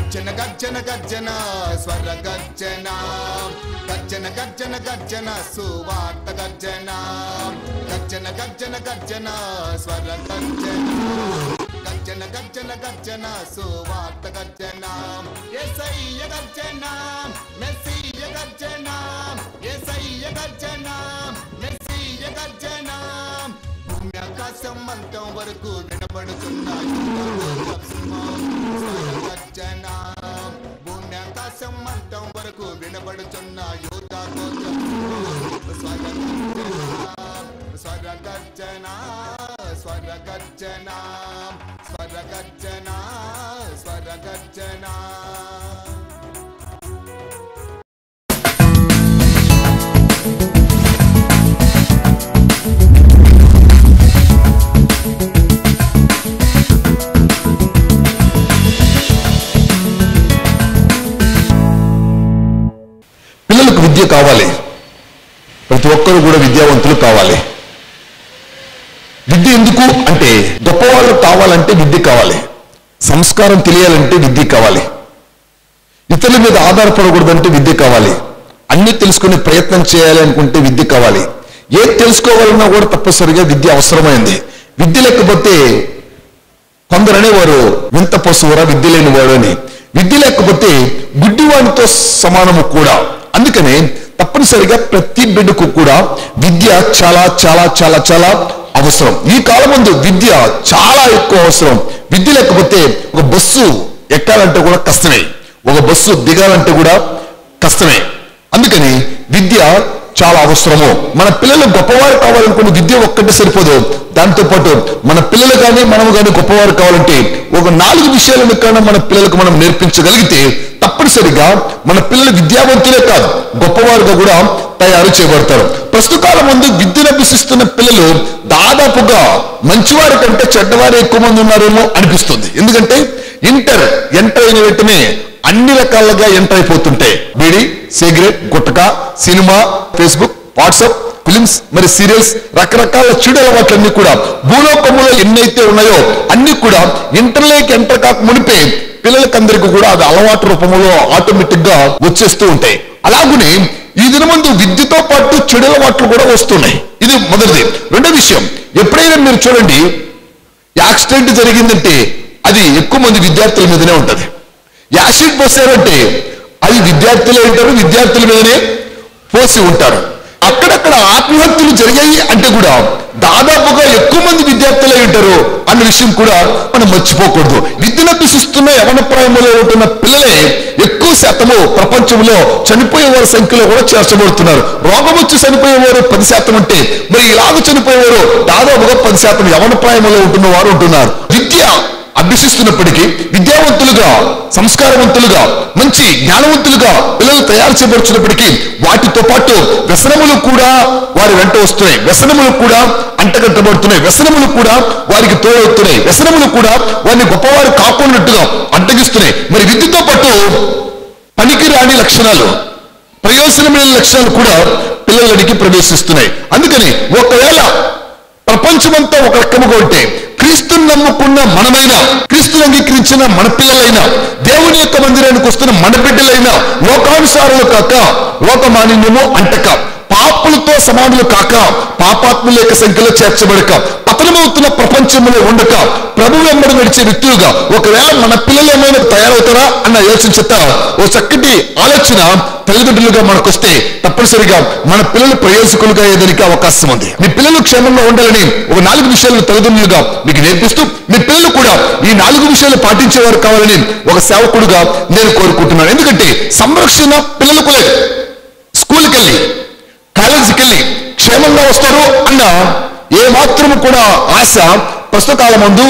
గర్జన గర్జన గర్జన స్వర గర్జన గర్జన గర్జన గర్జన సువార్త గర్జన గర్జన గర్జన గర్జన స్వర గర్జన గర్జన గర్జన గర్జన సువార్త గర్జన ఏసయ్య గర్జన మెస్సీయ గర్జన ఏసయ్య గర్జన మెస్సీయ గర్జన భూమి ఆకాశం అంతం వరకు వినబడుతున్నాయి గర్జన భూమి ఆకాశం అంతం వరకు వినబడుతున్న యోధ స్వర గర్జన స్వర గర్జన స్వర గర్జన స్వర గర్జన పిల్లలకు విద్య కావాలి ప్రతి ఒక్కరు కూడా విద్యావంతులు కావాలి విద్య ఎందుకు అంటే గొప్పవాళ్ళు కావాలంటే విద్య కావాలి సంస్కారం తెలియాలంటే విద్య కావాలి ఇతరుల మీద ఆధారపడకూడదంటే విద్య కావాలి అన్ని తెలుసుకునే ప్రయత్నం చేయాలి అనుకుంటే విద్య కావాలి ఏది తెలుసుకోవాలన్నా కూడా తప్పనిసరిగా విద్య అవసరమైంది విద్య లేకపోతే కొందరు అనేవారు వింత పశువురా విద్య లేని వాడు అని విద్య లేకపోతే గుడ్డివాడితో సమానము కూడా అందుకనే తప్పనిసరిగా ప్రతి బిడ్డకు కూడా విద్య చాలా చాలా చాలా చాలా అవసరం ఈ కాలం ముందు విద్య చాలా ఎక్కువ అవసరం విద్య లేకపోతే ఒక బస్సు ఎక్కాలంటే కూడా కష్టమే ఒక బస్సు దిగాలంటే కూడా కష్టమే అందుకని విద్య చాలా అవసరము మన పిల్లలు గొప్పవారు కావాలనుకున్న విద్య ఒక్కటే సరిపోదు దాంతో పాటు మన పిల్లలు కానీ మనము కానీ గొప్పవారు కావాలంటే ఒక నాలుగు విషయాలను కన్నా మన పిల్లలకు మనం నేర్పించగలిగితే తప్పనిసరిగా మన పిల్లలు విద్యావంతులే కాదు గొప్పవారుగా కూడా తయారు చేయబడతారు ప్రస్తుత కాలం ముందు విద్యను అభ్యసిస్తున్న పిల్లలు దాదాపుగా మంచివారి కంటే చెడ్డవారు ఎక్కువ మంది ఉన్నారేమో అనిపిస్తుంది ఎందుకంటే ఇంటర్ ఎంటర్ అయిన వెంటనే అన్ని రకాలుగా ఎంటర్ అయిపోతుంటాయి బీడి సిగరెట్ గుట్టక సినిమా ఫేస్బుక్ వాట్సాప్ ఫిలిమ్స్ మరి సీరియల్స్ రకరకాల చెడు అలవాట్లన్నీ కూడా భూలోకములో ఎన్నైతే ఉన్నాయో అన్ని కూడా ఇంటర్లోకి ఎంటర్ కాక మునిపే పిల్లలకందరికీ కూడా అది అలవాటు రూపంలో ఆటోమేటిక్ గా వచ్చేస్తూ ఉంటాయి అలాగనే ఈ దినమందు విద్యతో పాటు చెడు అలవాట్లు కూడా వస్తున్నాయి ఇది మొదటిది రెండో విషయం ఎప్పుడైనా మీరు చూడండి యాక్సిడెంట్ జరిగిందంటే అది ఎక్కువ మంది విద్యార్థుల మీదనే ఉంటది యాసిడ్ పోసారంటే అది విద్యార్థులే ఉంటారు విద్యార్థుల మీదనే పోసి ఉంటారు అక్కడక్కడ ఆత్మహత్యలు జరిగాయి అంటే కూడా దాదాపుగా ఎక్కువ మంది విద్యార్థులే ఉంటారు అన్న విషయం కూడా మనం మర్చిపోకూడదు విద్యను అభ్యసిస్తున్న యవన ప్రాయంలో ఉంటున్న పిల్లలే ఎక్కువ శాతము ప్రపంచంలో చనిపోయే వారి సంఖ్యలో కూడా చేర్చబడుతున్నారు రోగం వచ్చి చనిపోయేవారు పది శాతం అంటే మరి ఇలాగ చనిపోయేవారు దాదాపుగా పది శాతం యవన ప్రాయంలో ఉంటున్న వారు ఉంటున్నారు విద్య అభ్యసిస్తున్నప్పటికీ విద్యావంతులుగా సంస్కారవంతులుగా మంచి జ్ఞానవంతులుగా పిల్లలు తయారు చేయబడుతున్నప్పటికీ వాటితో పాటు వ్యసనములు కూడా వారి వెంట వస్తున్నాయి వ్యసనములు కూడా అంటగట్టబడుతున్నాయి వ్యసనములు కూడా వారికి తోడవుతున్నాయి వ్యసనములు కూడా వారిని గొప్పవారు కాకున్నట్టుగా అడ్డగిస్తున్నాయి మరి విద్యతో పాటు పనికిరాని లక్షణాలు ప్రయోజనమైన లక్షణాలు కూడా పిల్లలకి ప్రవేశిస్తున్నాయి అందుకని ఒకవేళ ప్రపంచమంతా ఒక రకముగా ఉంటే క్రీస్తుని నమ్ముకున్న మనమైనా క్రీస్తుని అంగీకరించిన మన పిల్లలైనా దేవుని యొక్క మందిరానికి వస్తున్న మన బిడ్డలైనా లోకానుసారులు కాక లోకమానిన్యము అంటక పాపులతో సమానులు కాక పాపాత్ముల యొక్క సంఖ్యలో చేర్చబడక పతనమవుతున్న ప్రపంచంలో ఉండక ప్రభు వెంబడి నడిచే వ్యక్తులుగా ఒకవేళ మన పిల్లలు ఏమైనా తయారవుతారా అన్న యోచించట ఓ చక్కటి ఆలోచన తల్లిదండ్రులుగా మనకొస్తే తప్పనిసరిగా మన పిల్లలు ప్రయోజకులుగా అయ్యేదానికి అవకాశం ఉంది మీ పిల్లలు క్షేమంగా ఉండాలని ఒక నాలుగు విషయాలు తల్లిదండ్రులుగా మీకు నేర్పిస్తూ మీ పిల్లలు కూడా ఈ నాలుగు విషయాలు పాటించేవారు కావాలని ఒక సేవకుడుగా నేను కోరుకుంటున్నాను ఎందుకంటే సంరక్షణ పిల్లలకు లేదు స్కూల్కి వెళ్ళి కాలేజీకి వెళ్ళి క్షేమంగా వస్తారు అన్న ఏ మాత్రము కూడా ఆశ ప్రస్తుత కాలం ముందు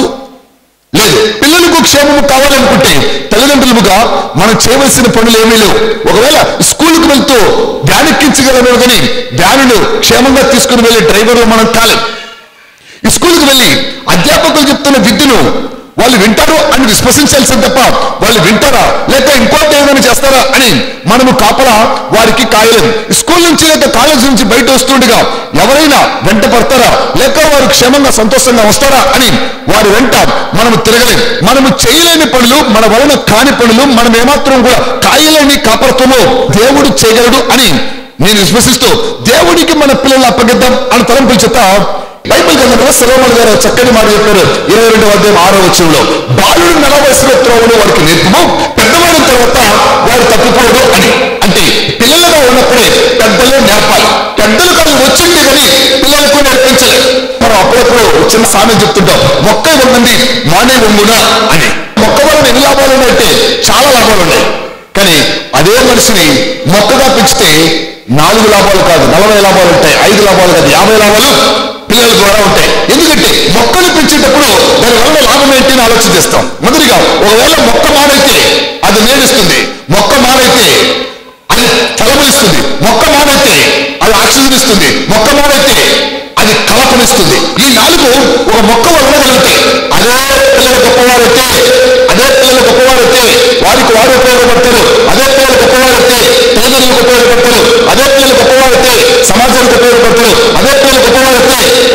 లేదు పిల్లలకు క్షేమము కావాలనుకుంటే తల్లిదండ్రులుగా మనం చేయవలసిన పనులు ఏమీ లేవు ఒకవేళ స్కూల్కి వెళ్తూ వ్యాన్ ఎక్కించగలరు కానీ వ్యానులు క్షేమంగా తీసుకుని వెళ్ళే డ్రైవర్లు మనం కాలేం ఈ స్కూల్కి వెళ్ళి అధ్యాపకులు చెప్తున్న విద్యను వాళ్ళు వింటారు అని విశ్వసించాల్సింది తప్ప వాళ్ళు వింటారా లేక ఇంకోటి ఏదైనా చేస్తారా అని మనము కాపలా వారికి కాయలేము స్కూల్ నుంచి లేక కాలేజ్ నుంచి బయట వస్తుండగా ఎవరైనా వెంట పడతారా లేక వారు క్షేమంగా సంతోషంగా వస్తారా అని వారి వెంట మనము తిరగలేము మనము చేయలేని పనులు మన వలన కాని పనులు మనం ఏమాత్రం కూడా కాయలేని కాపరత్వము దేవుడు చేయగలడు అని నేను విశ్వసిస్తూ దేవుడికి మన పిల్లల్ని అప్పగిద్దాం అని తలంపుల చేత బైబిల్ గ్రంథంలో సెలవులు గారు చక్కని మాట చెప్పారు ఇరవై రెండవ అధ్యాయం ఆరో వచ్చంలో బాలుడు నలవలసిన త్రోవను వారికి నేర్పము పెద్దవాడిన తర్వాత వారు తప్పిపోవడం అని అంటే పిల్లలుగా ఉన్నప్పుడే పెద్దలే నేర్పాలి పెద్దలు కానీ వచ్చింది కానీ పిల్లలకు నేర్పించాలి మనం అప్పుడప్పుడు చిన్న సామెత చెప్తుంటాం మొక్క వంగండి మానే వంగున అని మొక్క వలన ఎన్ని లాభాలు ఉన్నాయంటే చాలా లాభాలు ఉన్నాయి కానీ అదే మనిషిని మొక్కగా పెంచితే నాలుగు లాభాలు కాదు నలభై లాభాలు ఉంటాయి ఐదు లాభాలు కాదు యాభై లాభాలు పిల్లల ద్వారా ఉంటాయి ఎందుకంటే మొక్కలు పెంచేటప్పుడు దాని వల్ల లాభం ఏంటి అని ఆలోచన చేస్తాం మొదటిగా ఒకవేళ మొక్క మానైతే అది నేడిస్తుంది మొక్క మానైతే అది ఫలమిస్తుంది మొక్క మానైతే అది ఆక్సిజన్ ఇస్తుంది మొక్క మానైతే అది కలపనిస్తుంది ఈ నాలుగు ఒక మొక్క వలన కలుగుతాయి అదే పిల్లలు గొప్పవారైతే అదే పిల్లలు గొప్పవారైతే వారికి వారు ఉపయోగపడతారు అదే పిల్లలు గొప్పవారైతే తల్లిదండ్రులకు ఉపయోగపడతారు అదే పిల్లలు గొప్పవారైతే సమాజానికి ఉపయోగపడతారు అదే పిల్లలు గొప్పవారైతే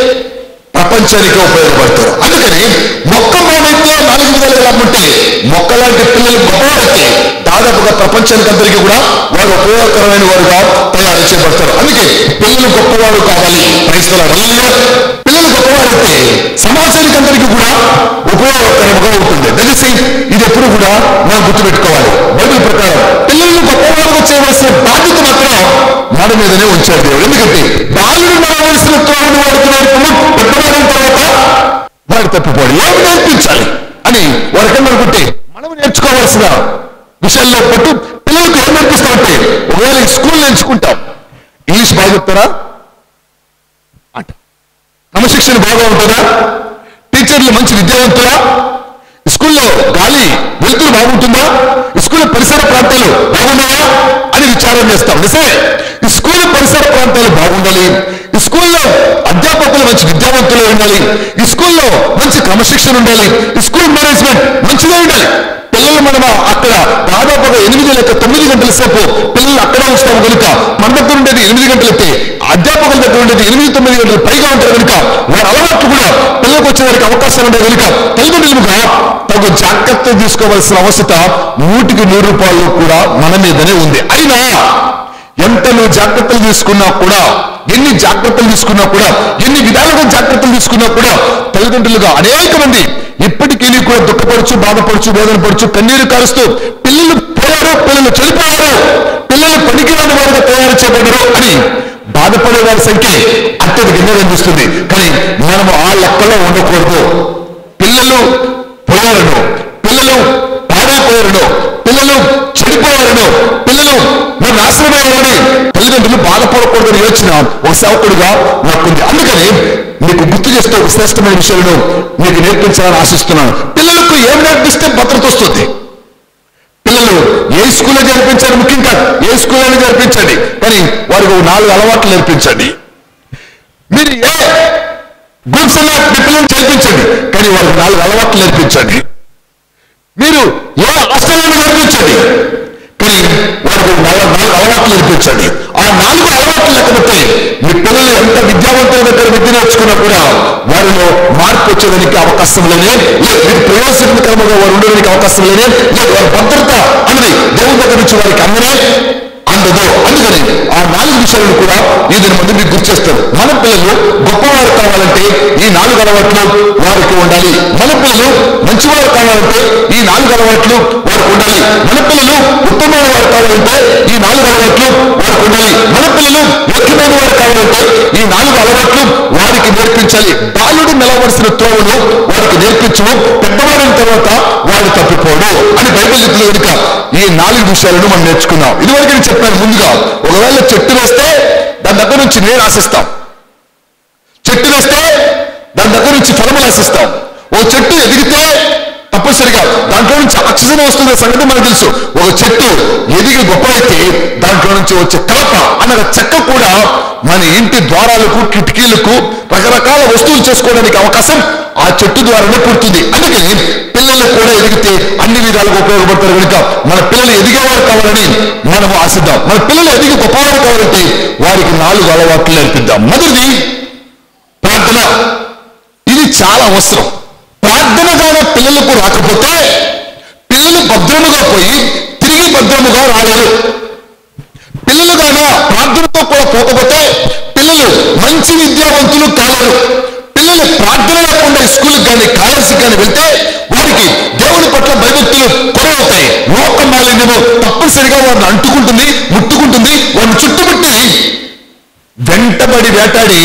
ప్రపంచానికి ఉపయోగపడతారు అందుకని మొక్క మానైతే నాలుగు విధాలుగా లాభం ఉంటే మొక్క లాంటి పిల్లలు గొప్పవారైతే దాదాపుగా ప్రపంచానికి అందరికీ కూడా వారు ఉపయోగకరమైన వారుగా తయారు చేయబడతారు అందుకే పిల్లలు గొప్పవారు కావాలి క్రైస్తవుల పిల్లలు గొప్పవారైతే సమాజానికి అందరికీ కూడా ఉపయోగకరంగా ఉంటుంది దయచేసి ఇది ఎప్పుడు కూడా మనం గుర్తుపెట్టుకోవాలి బైబిల్ ప్రకారం పిల్లలను గొప్పవారుగా చేయవలసిన బాధ్యత మాత్రం మన మీదనే ఉంచాడు దేవుడు ఎందుకంటే బాలుడు నడవలసిన త్రోవను వాడికి నేర్పము పెద్దవాడిన తర్వాత వాడు తప్పిపోడు ఏమి నేర్పించాలి అని వారికన్నా అనుకుంటే మనం నేర్చుకోవాల్సిన విషయాల్లో పట్టు పిల్లలకు ఏం నేర్పిస్తామంటే ఒకవేళ స్కూల్ ఎంచుకుంటాం ఇంగ్లీష్ బాగా చెప్తారా అంట క్రమశిక్షణ బాగా ఉంటుందా టీచర్లు మంచి విద్యావంతులా స్కూల్లో గాలి వెలుతురు బాగుంటుందా స్కూల్ పరిసర ప్రాంతాలు బాగున్నాయా అని విచారం చేస్తాం నిజమే ఈ స్కూల్ పరిసర ప్రాంతాలు బాగుండాలి ఈ స్కూల్లో అధ్యాపకులు మంచి విద్యావంతులు ఉండాలి ఈ స్కూల్లో మంచి క్రమశిక్షణ ఉండాలి ఈ స్కూల్ మేనేజ్మెంట్ మంచిగా ఉండాలి పిల్లలు మనం అక్కడ దాదాపుగా ఎనిమిది లేక తొమ్మిది గంటల సేపు పిల్లలు అక్కడ ఉంచుతాం కనుక మన దగ్గర ఉండేది ఎనిమిది గంటలైతే అధ్యాపకుల దగ్గర ఉండేది ఎనిమిది తొమ్మిది గంటలు పైగా ఉంటారు కనుక వారి అలవాట్లు కూడా పిల్లలకు వచ్చేవారికి అవకాశం ఉండే కనుక తల్లిదండ్రులుగా తగు జాగ్రత్త తీసుకోవాల్సిన అవసరత నూటికి నూరు రూపాయలు కూడా మన మీదనే ఉంది అయినా ఎంత నువ్వు జాగ్రత్తలు తీసుకున్నా కూడా ఎన్ని జాగ్రత్తలు తీసుకున్నా కూడా ఎన్ని విధాలుగా జాగ్రత్తలు తీసుకున్నా కూడా తల్లిదండ్రులుగా అనేక మంది ఇప్పటికీ కూడా దుఃఖపడుచు బాధపడుచు వేదన పడుచు కన్నీరు కారుస్తూ పిల్లలు పోయారు పిల్లలు చనిపోయారు పిల్లలు పనికిరాని వారుగా తయారు చేయబడ్డారు అని బాధపడే వారి సంఖ్య అత్యధికంగా కనిపిస్తుంది కానీ మనము ఆ లెక్కలో ఉండకూడదు పిల్లలు పోయారను పిల్లలు పాడైపోయారను పిల్లలు చెడిపోయారను పిల్లలు నేను నాశనమయ్యారని తల్లిదండ్రులు బాధపడకూడదని యోచన ఒక సేవకుడిగా నాకుంది అందుకని మీకు గుర్తు చేస్తూ ఒక శ్రేష్టమైన విషయాలను మీకు నేర్పించాలని ఆశిస్తున్నాను పిల్లలకు ఏం నేర్పిస్తే భద్రత వస్తుంది పిల్లలు ఏ స్కూల్లో చేర్పించండి ముఖ్యం కాదు ఏ స్కూల్లో చేర్పించండి కానీ వారికి ఒక నాలుగు అలవాట్లు నేర్పించండి మీరు ఏ గ్రూప్స్ అన్న మీ పిల్లల్ని చేర్పించండి కానీ వారికి నాలుగు అలవాట్లు నేర్పించండి మీరు ఏ హాస్టల్లో నేర్పించండి కానీ వారికి నాలుగు నాలుగు అలవాట్లు నేర్పించండి ఆ నాలుగు అలవాట్లు లేకపోతే మీ పిల్లలు ఎంత విద్యావంతుల దగ్గర విద్య నేర్చుకున్నా కూడా వారిలో మార్పు వచ్చేదానికి అవకాశం లేనే లేదు మీరు ప్రయోజనకరంగా వారు ఉండడానికి అవకాశం లేనే లేదు వారి భద్రత అన్నది దేవుని దగ్గర నుంచి వారికి అందనే అందదు అందుకని ఆ నాలుగు విషయాలను కూడా ఈ దీని ముందు మీకు గుర్తు చేస్తారు మన పిల్లలు గొప్పవారు కావాలంటే ఈ నాలుగు అలవాట్లు వారికి ఉండాలి మన పిల్లలు మంచివారు కావాలంటే ఈ నాలుగు అలవాట్లు వారికి ఉండాలి మన పిల్లలు ఉత్తమమైన వారు కావాలంటే ఈ నాలుగు అలవాట్లు వారికి ఉండాలి మన పిల్లలు ముఖ్యమైన వారు కావాలంటే ఈ నాలుగు అలవాట్లు వారికి నేర్పించాలి బాలుడు నిలవలసిన త్రోవను వారికి నేర్పించము పెద్దవారైన తర్వాత వాడు తప్పిపోడు అని బైబిల్ చెప్తుంది కనుక ఈ నాలుగు విషయాలను మనం నేర్చుకున్నాం ఇదివరకు నేను చెప్పాను ముందుగా ఒకవేళ చెట్టు వేస్తే దాని దగ్గర నుంచి నేను ఆశిస్తాం చెట్టు వేస్తే దాని దగ్గర నుంచి ఫలములు ఆశిస్తాం ఓ చెట్టు ఎదిగితే తప్పనిసరిగా దాంట్లో నుంచి ఆక్సిజన్ వస్తున్న సంగతి మనకు తెలుసు ఒక చెట్టు ఎదిగి గొప్ప అయితే దాంట్లో నుంచి వచ్చే కలప అన్న చెక్క కూడా మన ఇంటి ద్వారాలకు కిటికీలకు రకరకాల వస్తువులు చేసుకోవడానికి అవకాశం ఆ చెట్టు ద్వారానే పుడుతుంది అందుకని పిల్లలు కూడా ఎదిగితే అన్ని విధాలుగా ఉపయోగపడతారు కనుక మన పిల్లలు ఎదిగేవారు కావాలని మనం ఆశిద్దాం మన పిల్లలు ఎదిగి గొప్పవారు కావాలంటే వారికి నాలుగు అలవాట్లు నేర్పిద్దాం మొదటిది ప్రార్థన ఇది చాలా అవసరం ప్రార్థన ద్వారా పిల్లలకు రాకపోతే పిల్లలు భద్రముగా పోయి తిరిగి భద్రముగా రాలేరు పిల్లలు గాన ప్రార్థనతో కూడా పోకపోతే పిల్లలు మంచి విద్యావంతులు కాలేరు పిల్లలు ప్రార్థన లేకుండా స్కూల్కి కానీ కాలేజీకి కానీ వెళ్తే వారికి దేవుని పట్ల భయభక్తులు కొరవవుతాయి లోక మాలిన్యము తప్పనిసరిగా వారిని అంటుకుంటుంది ముట్టుకుంటుంది వారిని చుట్టుముట్టి వెంటబడి వేటాడి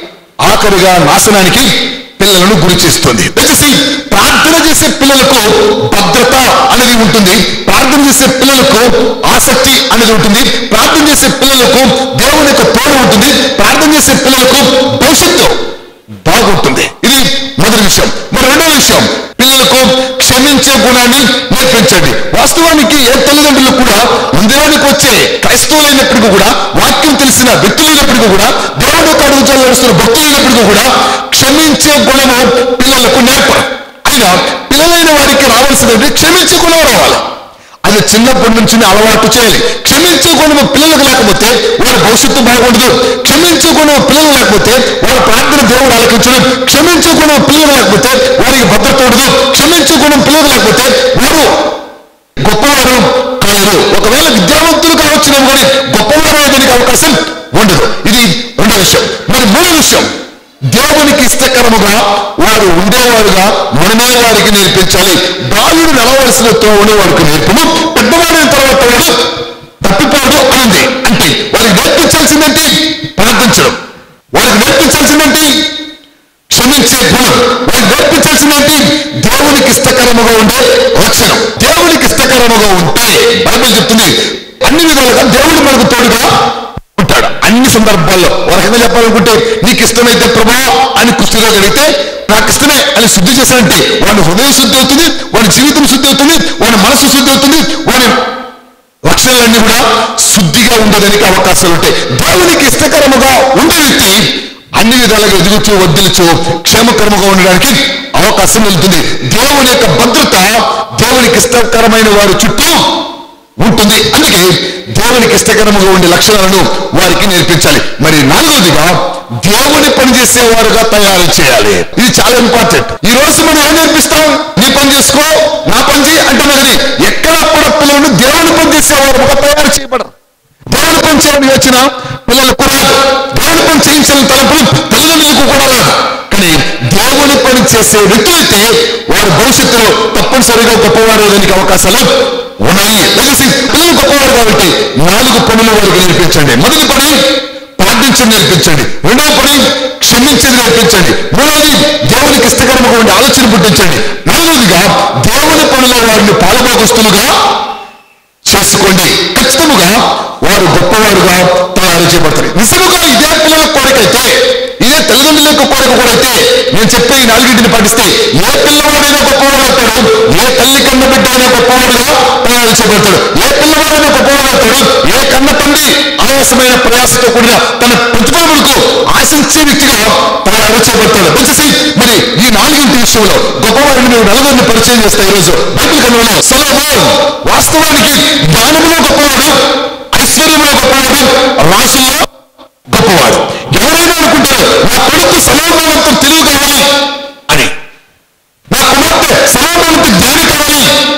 ఆఖరిగా నాశనానికి పిల్లలను గురి చేస్తుంది దయచేసి ప్రార్థన చేసే పిల్లలకు భద్రత అనేది ఉంటుంది ప్రార్థన చేసే పిల్లలకు ఆసక్తి అనేది ఉంటుంది ప్రార్థన చేసే పిల్లలకు దేవుని యొక్క తోడు ఉంటుంది ప్రార్థన చేసే పిల్లలకు భవిష్యత్తు బాగుంటుంది ఇది మొదటి విషయం మరి రెండో విషయం పిల్లలకు క్షమించే గుణాన్ని నేర్పించండి వాస్తవానికి ఏ తల్లిదండ్రులు కూడా మందిరానికి వచ్చే క్రైస్తవులైనప్పటికీ కూడా వాక్యం తెలిసిన వ్యక్తులైనప్పటికీ కూడా దేవుడు యొక్క అడుగుజాలు నడుస్తున్న భక్తులైనప్పటికీ కూడా క్షమించే గుణము పిల్లలకు నేర్పరు అయినా పిల్లలైన వారికి రావాల్సినది క్షమించే గుణం రావాలి అది చిన్నప్పటి నుంచి అలవాటు చేయాలి క్షమించే గుణము పిల్లలకు లేకపోతే వారి భవిష్యత్తు బాగుండదు క్షమించే గుణము పిల్లలు లేకపోతే వారి ప్రార్థన దేవుడు ఆలకించడం క్షమించే గుణం పిల్లలు లేకపోతే వారికి భద్రత ఉండదు క్షమించే గుణం పిల్లలు లేకపోతే వారు గొప్పవారు కాలేరు ఒకవేళ విద్యావంతులు కావచ్చునేమో కానీ గొప్పవారు అయ్యేదానికి అవకాశం ఉండదు ఇది రెండో విషయం మరి మూడో విషయం దేవునికి ఇష్టకరముగా వారు ఉండేవారుగా మనమే వారికి నేర్పించాలి బాలుడు నడవలసిన తోవని వారికి నేర్పము పెద్దవాడిన తర్వాత వాడు తప్పిపోడు అనింది అంటే వారికి నేర్పించాల్సిందంటే ప్రార్థించడం వారికి నేర్పించాల్సిందంటే క్షమించే గుణం వారికి నేర్పించాల్సిందేంటి దేవునికి ఇష్టకరముగా ఉండే లక్షణం దేవునికి ఇష్టకరముగా ఉంటే బైబిల్ చెప్తుంది అన్ని విధాలుగా దేవుడు మనకు తోడుగా ఉంటాడు అన్ని సందర్భాల్లో ఒక రకంగా చెప్పాలనుకుంటే నీకు ఇష్టమైతే ప్రభా అని కుస్తీలో కలిగితే నాకు ఇష్టమే అని శుద్ధి చేశానంటే వాడి హృదయ శుద్ధి అవుతుంది వాడి జీవితం శుద్ధి అవుతుంది వాడి మనసు శుద్ధి అవుతుంది వాడి లక్షణాలన్నీ కూడా శుద్ధిగా ఉండడానికి అవకాశాలు ఉంటాయి దేవునికి ఇష్టకరముగా ఉండే వ్యక్తి అన్ని విధాలుగా ఎదుగుతూ వద్దులుచు క్షేమకరముగా ఉండడానికి అవకాశం వెళ్తుంది దేవుని యొక్క భద్రత దేవునికి ఇష్టకరమైన వారి చుట్టూ ఉంటుంది అందుకే దేవునికి ఇష్టకరముగా ఉండే లక్షణాలను వారికి నేర్పించాలి మరి నాలుగవదిగా దేవుని పని చేసేవారుగా తయారు చేయాలి ఇది చాలా ఇంపార్టెంట్ ఈ రోజు మనం ఏం నేర్పిస్తాం నీ పని చేసుకో నా పని చేయి అంటున్నా కానీ ఎక్కడ కూడా పిల్లలను దేవుని పని చేసేవారుగా తయారు చేయబడరు దేవుని పని చేయడం వచ్చిన పిల్లలకు రాదు దేవుని పని చేయించాలని తలపులు తల్లిదండ్రులకు కూడా రాదు కానీ దేవుని పని చేసే వ్యక్తులైతే వారి భవిష్యత్తులో తప్పనిసరిగా గొప్పవారు దానికి అవకాశాలు ఉన్నాయి దయచేసి పిల్లలు గొప్పవారు కాబట్టి నాలుగు పనులు వారికి నేర్పించండి మొదటి పని ప్రార్థించడం నేర్పించండి రెండవ పని క్షమించడం నేర్పించండి మూడవది దేవునికి ఇష్టకరముగా ఉండే ఆలోచన పుట్టించండి నాలుగవదిగా దేవుని పనిలో వారిని పాలుభాగస్తులుగా చేసుకోండి ఖచ్చితముగా వారు గొప్పవారుగా తయారు చేయబడతారు నిజముగా ఇదే పిల్లల కోరికైతే ఇదే తల్లిదండ్రుల యొక్క కోరిక కూడా అయితే నేను చెప్పే ఈ నాలుగింటిని పాటిస్తే ఏ పిల్లవాడైనా గొప్పవాడు అవుతాడు ఏ తల్లి కన్న బిడ్డ అయినా గొప్పవాడుగా తయారు చేయబడతాడు ఏ పిల్లవాడైనా గొప్పవాడు అవుతాడు ఏ కన్న తండ్రి ఆయాసమైన ప్రయాసతో కూడిన తన ప్రతిఫలములకు ఆశించే వ్యక్తిగా తయారు చేయబడతాడు దయచేసి మరి ఈ నాలుగింటి విషయంలో గొప్పవారిని మేము నలుగురిని పరిచయం చేస్తాం ఈరోజు బైబిల్ కనుగొన సొలొమోన్ వాస్తవానికి జ్ఞానములో గొప్పవాడు ఐశ్వర్యంలో గొప్పవాడు రాసుల్లో గొప్పవాడు ఎవరైనా అనుకుంటారు నా కొడుకు సలోమోనంత తెలివి కావాలి అని నా కుమార్తె సలోమోనంత జ్ఞాని కావాలి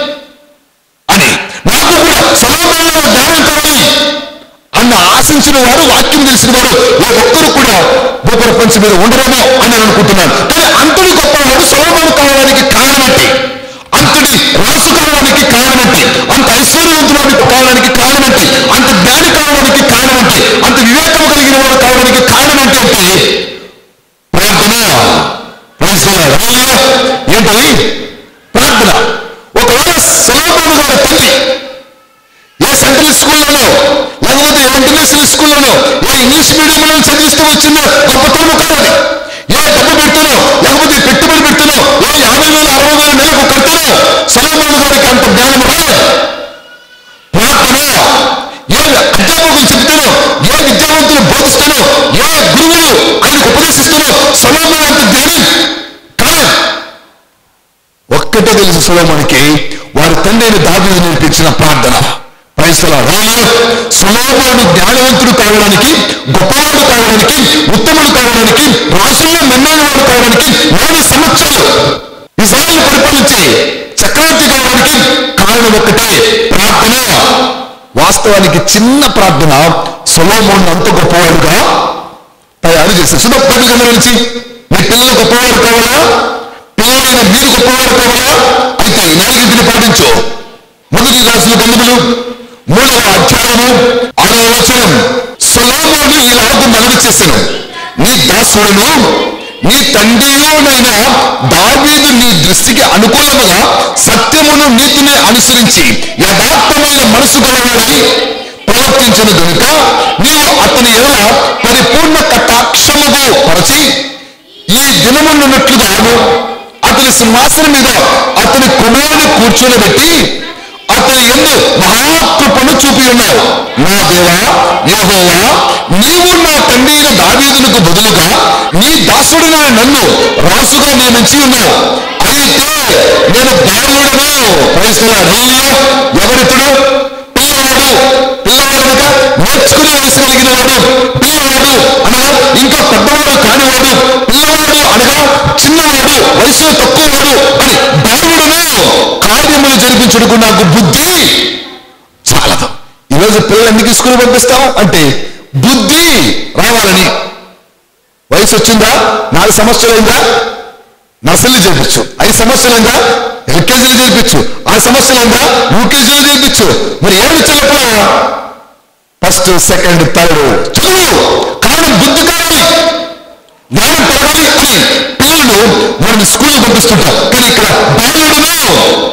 అని నాకు కూడా సలోమోనంలో జ్ఞానం కావాలి అన్న ఆశించిన వారు వాక్యం తెలిసిన వారు ఏ ఒక్కరు కూడా భూప్రపంచం మీద ఉండరేమో అని నేను అనుకుంటున్నాను కానీ అంతటి గొప్పవాడు సలోమోను కావడానికి కారణమేంటి అంతటి రాసు కావడానికి కారణమేంటి అంత ఐశ్వర్యవంతుడానికి కావడానికి కారణమేంటి అంత జ్ఞాని కావడానికి కారణమేంటి అంత వివేకం కలిగిన వాడు కావడానికి కారణమేంటి అంటే ప్రార్థన Praise the Lord. Hallelujah. ఏంటది ప్రార్థన ఒకవేళ సలోమోను గారి తల్లి ఏ సెంట్రల్ స్కూల్లోనో లేకపోతే ఏ ఇంటర్నేషనల్ స్కూల్లోనో ఏ ఇంగ్లీష్ మీడియంలో చదివిస్తూ వచ్చిందో గొప్పతనము కాదని ఏ డబ్బు పెడుతునో లేకపోతే పెట్టుబడి పెడుతునో ఏ యాభై వేలు అరవై వేల నెలకు కడుతునో సలోమోను గారికి అంత జ్ఞానం రాలేదు ప్రార్థన ఏ అధ్యాపకులు చెప్తానో ఏ విద్యావంతులు బోధిస్తానో ఏ గురువులు ఆయనకు ఉపదేశిస్తానో తెలుసు సులోమునికి వారి తండ్రి అయిన దావీదు నేర్పించిన ప్రార్థన క్రైస్తలాడు సులోముడు జ్ఞానవంతుడు కావడానికి గొప్పవాడు కావడానికి ఉత్తముడు కావడానికి రాజుల్లో మెన్నైనవాడు కావడానికి ఏడు సంవత్సరాలు ఇజ్రాయల్ పరిపాలించి చక్రవర్తి కావడానికి కారణం ఒక్కటే ప్రార్థన వాస్తవానికి చిన్న ప్రార్థన సులోముడిని అంత గొప్పవాడుగా తయారు చేశారు సుధ పది గంటల నుంచి మీ పిల్లలు గొప్పవారు కావాలా పిల్లలైన మీరు గొప్పవారు కావాలా అయితే ఈ నాలుగింటిని పాటించు మొదటి రాసిన గంధములు మూడవ అధ్యాయము ఆరవ వచనం సొలోమోను ఇలాగ మనవి చేశాను నీ దాసులను నీ తండ్రిలోనైన దావీదు నీ దృష్టికి అనుకూలముగా సత్యమును నీతిని అనుసరించి యథార్థమైన మనసు గలవాడై ప్రవర్తించను గనుక నీవు అతని ఎడల పరిపూర్ణ కటాక్షముగు పరచి ఈ దినమున్నట్లుగాను అతని సింహాసనం మీద అతని కుమారుని కూర్చొని అతని ఎందు మహాకృపను చూపి ఉన్నావు నా దేవా యెహోవా నీవు నా తండ్రి అయిన దావీదునకు బదులుగా నీ దాసుడిన నన్ను రాసుగా నియమించి ఉన్నావు అయితే నేను బాలుడను ప్రయత్నాడు ఎవరితడు పిల్లవాడు పిల్లవాడు అనగా నేర్చుకునే వయసు కలిగిన వాడు పిల్లవాడు అనగా ఇంకా పెద్దవాడు కానివాడు పిల్లవాడు అనగా చిన్నవాడు వయసు తక్కువవాడు అని బాలుడును కార్యములు జరిపించుటకు నాకు బుద్ధి చాలదు ఈరోజు పిల్లలు ఎందుకు స్కూల్ పంపిస్తాం అంటే బుద్ధి రావాలని వయసు వచ్చిందా నాలుగు సంవత్సరాలైందా నర్సరీలు చేర్పించు ఐదు సంవత్సరాలైందా ఎల్కేజీలు చేర్పించు ఆరు సంవత్సరాలైందా యూకేజీలు చేర్పించు మరి ఏమి చిన్నప్పుడు ఫస్ట్ సెకండ్ థర్డ్ చదువు కారణం బుద్ధి కావాలి జ్ఞానం పెరగాలి అని పిల్లలను మనం స్కూల్ పంపిస్తుంటాం కానీ ఇక్కడ బాలుడును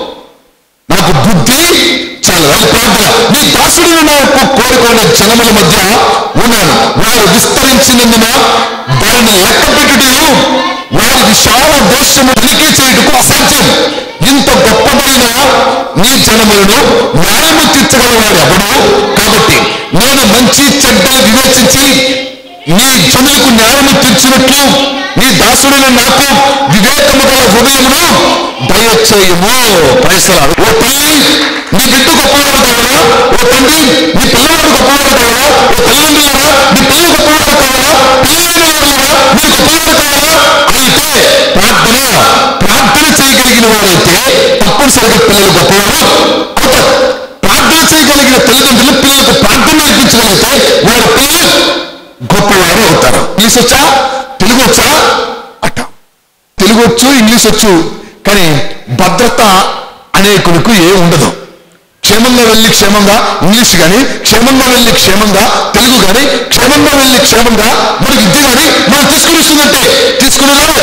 నాకు బుద్ధి చాలా వాళ్ళ ప్రార్థన నీ దాసుడు నాకు కోరుకున్న జనముల మధ్య ఉన్నాను వారు విస్తరించినందున వారిని లెక్క పెట్టుటయు వారి విశాల దేశము తనిఖీ చేయుటకు అసాధ్యం ఇంత గొప్పదైన నీ జనములను న్యాయము తీర్చగలవాడు ఎవడు కాబట్టి నేను మంచి చెడ్డ వివేచించి నీ జనులకు న్యాయము తీర్చినట్లు నీ దాసుడైన నాకు వివేకము గల హృదయమును దయచేయము ప్రయత్నాలు ఓ తల్లి నీ బిడ్డ గొప్పవాడు కావాలా ఓ తండ్రి నీ పిల్లవాడు గొప్పవాడు కావాలా ఓ తల్లిదండ్రులారా నీ పిల్లలు గొప్పవాడు కావాలా పిల్లలైన వారులారా మీరు గొప్పవాడు కావాలా అయితే ప్రార్థన ప్రార్థన చేయగలిగిన వారైతే తప్పనిసరిగా పిల్లలు గొప్పవారు అవుతారు ప్రార్థన చేయగలిగిన తల్లిదండ్రులు పిల్లలకు ప్రార్థన నేర్పించగలిగితే వారి పిల్లలు గొప్పవారు అవుతారు ఇంగ్లీష్ వచ్చా తెలుగు వచ్చా అట్ట తెలుగు వచ్చు ఇంగ్లీష్ వచ్చు కానీ భద్రత అనేకులకు ఏ ఉండదు క్షేమంగా వెళ్ళి క్షేమంగా ఇంగ్లీష్ కానీ క్షేమంగా వెళ్ళి క్షేమంగా తెలుగు కానీ క్షేమంగా వెళ్ళి క్షేమంగా మనకి విద్య కానీ మనం తీసుకుని ఇస్తుందంటే తీసుకుని రాదు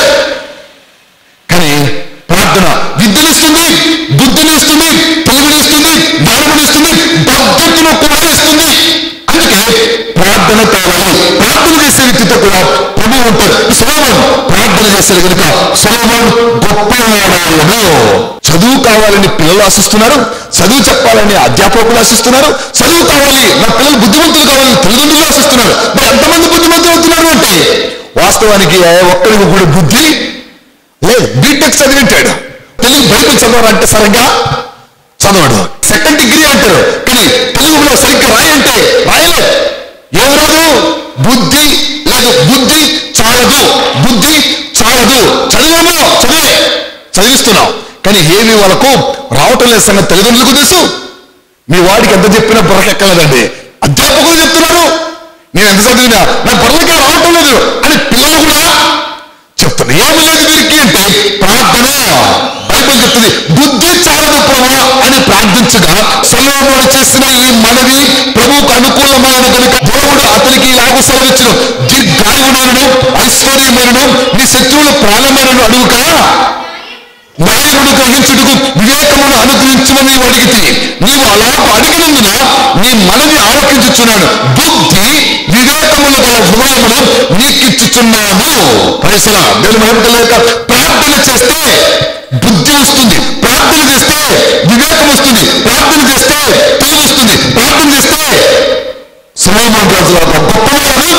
కానీ ప్రార్థన విద్యనిస్తుంది బుద్ధినిస్తుంది తెలివినిస్తుంది జ్ఞానమునిస్తుంది భద్రతను కూడా ఇస్తుంది అందుకే ప్రార్థన కావాలి ప్రార్థన చేసే వ్యక్తితో కూడా ప్రభు ఉంటాడు సోమన్ ప్రార్థన చేశాడు కనుక సోమన్ గొప్పవాడాలను చదువు కావాలని పిల్లలు ఆశిస్తున్నారు చదువు చెప్పాలని అధ్యాపకులు ఆశిస్తున్నారు చదువు కావాలి నా పిల్లలు బుద్ధిమంతులు కావాలని తల్లిదండ్రులు ఆశిస్తున్నారు మరి ఎంతమంది బుద్ధిమంతులు అవుతున్నారు అంటే వాస్తవానికి ఏ ఒక్కరికి కూడా బుద్ధి లేదు బీటెక్ చదివింటాడు తెలుగు బైబిల్ చదవాలంటే సరిగ్గా చదవడు సెకండ్ డిగ్రీ అంటారు కానీ తెలుగులో సరిగ్గా రాయంటే రాయలేదు ఏం రాదు బుద్ధి లేదు బుద్ధి చాలదు బుద్ధి చాలదు చదివామో చదివే చదివిస్తున్నాం కానీ ఏమి వాళ్ళకు రావటం లేదు సంగతి తల్లిదండ్రులకు తెలుసు మీ వాడికి ఎంత చెప్పినా బుర్రకెక్కలేదండి అధ్యాపకులు చెప్తున్నారు నేను ఎంత చదివినా నా బుర్రకే రావటం లేదు అని పిల్లలు కూడా చెప్తున్నా ఏమి లేదు వీరికి అంటే ప్రార్థన బైబిల్ చెప్తుంది బుద్ధి చాలదు ప్రభా అని ప్రార్థించగా సొలోమోను చేసిన ఈ మనవి ప్రభువుకు అనుకూలమైన కనుక దేవుడు అతనికి ఇలాగ సెలవిచ్చును దీర్ఘాయువునను ఐశ్వర్యమైనను నీ శత్రువుల ప్రాణమైనను అడుగుక న్యాయమును గ్రహించుటకు వివేకమును అనుగ్రహించమని నీవు అడిగితే నీవు అలా అడిగినందున నీ మనవి ఆలోకించుచున్నాను బుద్ధి వివేకములు గల హృదయమును నీకిచ్చుచున్నాను పరిసరా దేవుని మహిమ లేక ప్రార్థన చేస్తే బుద్ధి వస్తుంది ప్రార్థన చేస్తే వివేకం వస్తుంది ప్రార్థన చేస్తే తెలివి వస్తుంది ప్రార్థన చేస్తే సులైమాన్ రాజు లాగా గొప్పవాడు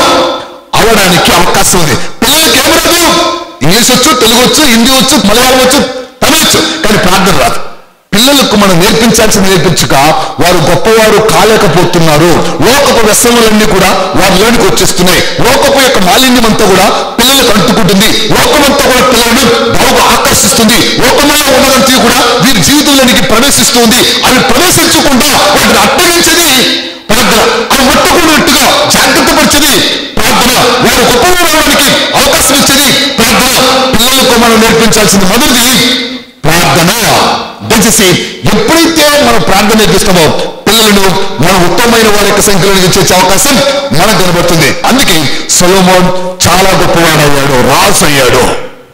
అవడానికి అవకాశం ఉంది పిల్లలకి ఏం రాదు ఇంగ్లీష్ వచ్చు తెలుగు వచ్చు హిందీ వచ్చు మలయాళం వచ్చు తనవచ్చు కానీ ప్రార్థన రాదు పిల్లలకు మనం నేర్పించాల్సింది నేర్పించక వారు గొప్పవారు కాలేకపోతున్నారు లోకపు వ్యసనములన్నీ కూడా వారిలోనికి వచ్చేస్తున్నాయి లోకపు యొక్క మాలిన్యం అంతా కూడా పిల్లలకు అంటుకుంటుంది లోకమంతా కూడా పిల్లలను బాగా ఆకర్షిస్తుంది లోకంలో ఉన్నదంతా కూడా వీరి జీవితంలోనికి ప్రవేశిస్తుంది అవి ప్రవేశించకుండా వాటిని అట్టగించేది ప్రార్థన అవి ముట్టకున్నట్టుగా జాగ్రత్త పరిచేది ప్రార్థన వారు గొప్పవారు అవడానికి అవకాశం ఇచ్చేది ప్రార్థన పిల్లలకు మనం నేర్పించాల్సింది మొదటిది ప్రార్థన దయచేసి ఎప్పుడైతే మనం ప్రార్థన నేర్పిస్తామో పిల్లలను మన ఉత్తమమైన వారి యొక్క సంఖ్యలో చేర్చే అవకాశం మనకు కనబడుతుంది అందుకే సొలోమోన్ చాలా గొప్పవాడయ్యాడు రాజు అయ్యాడు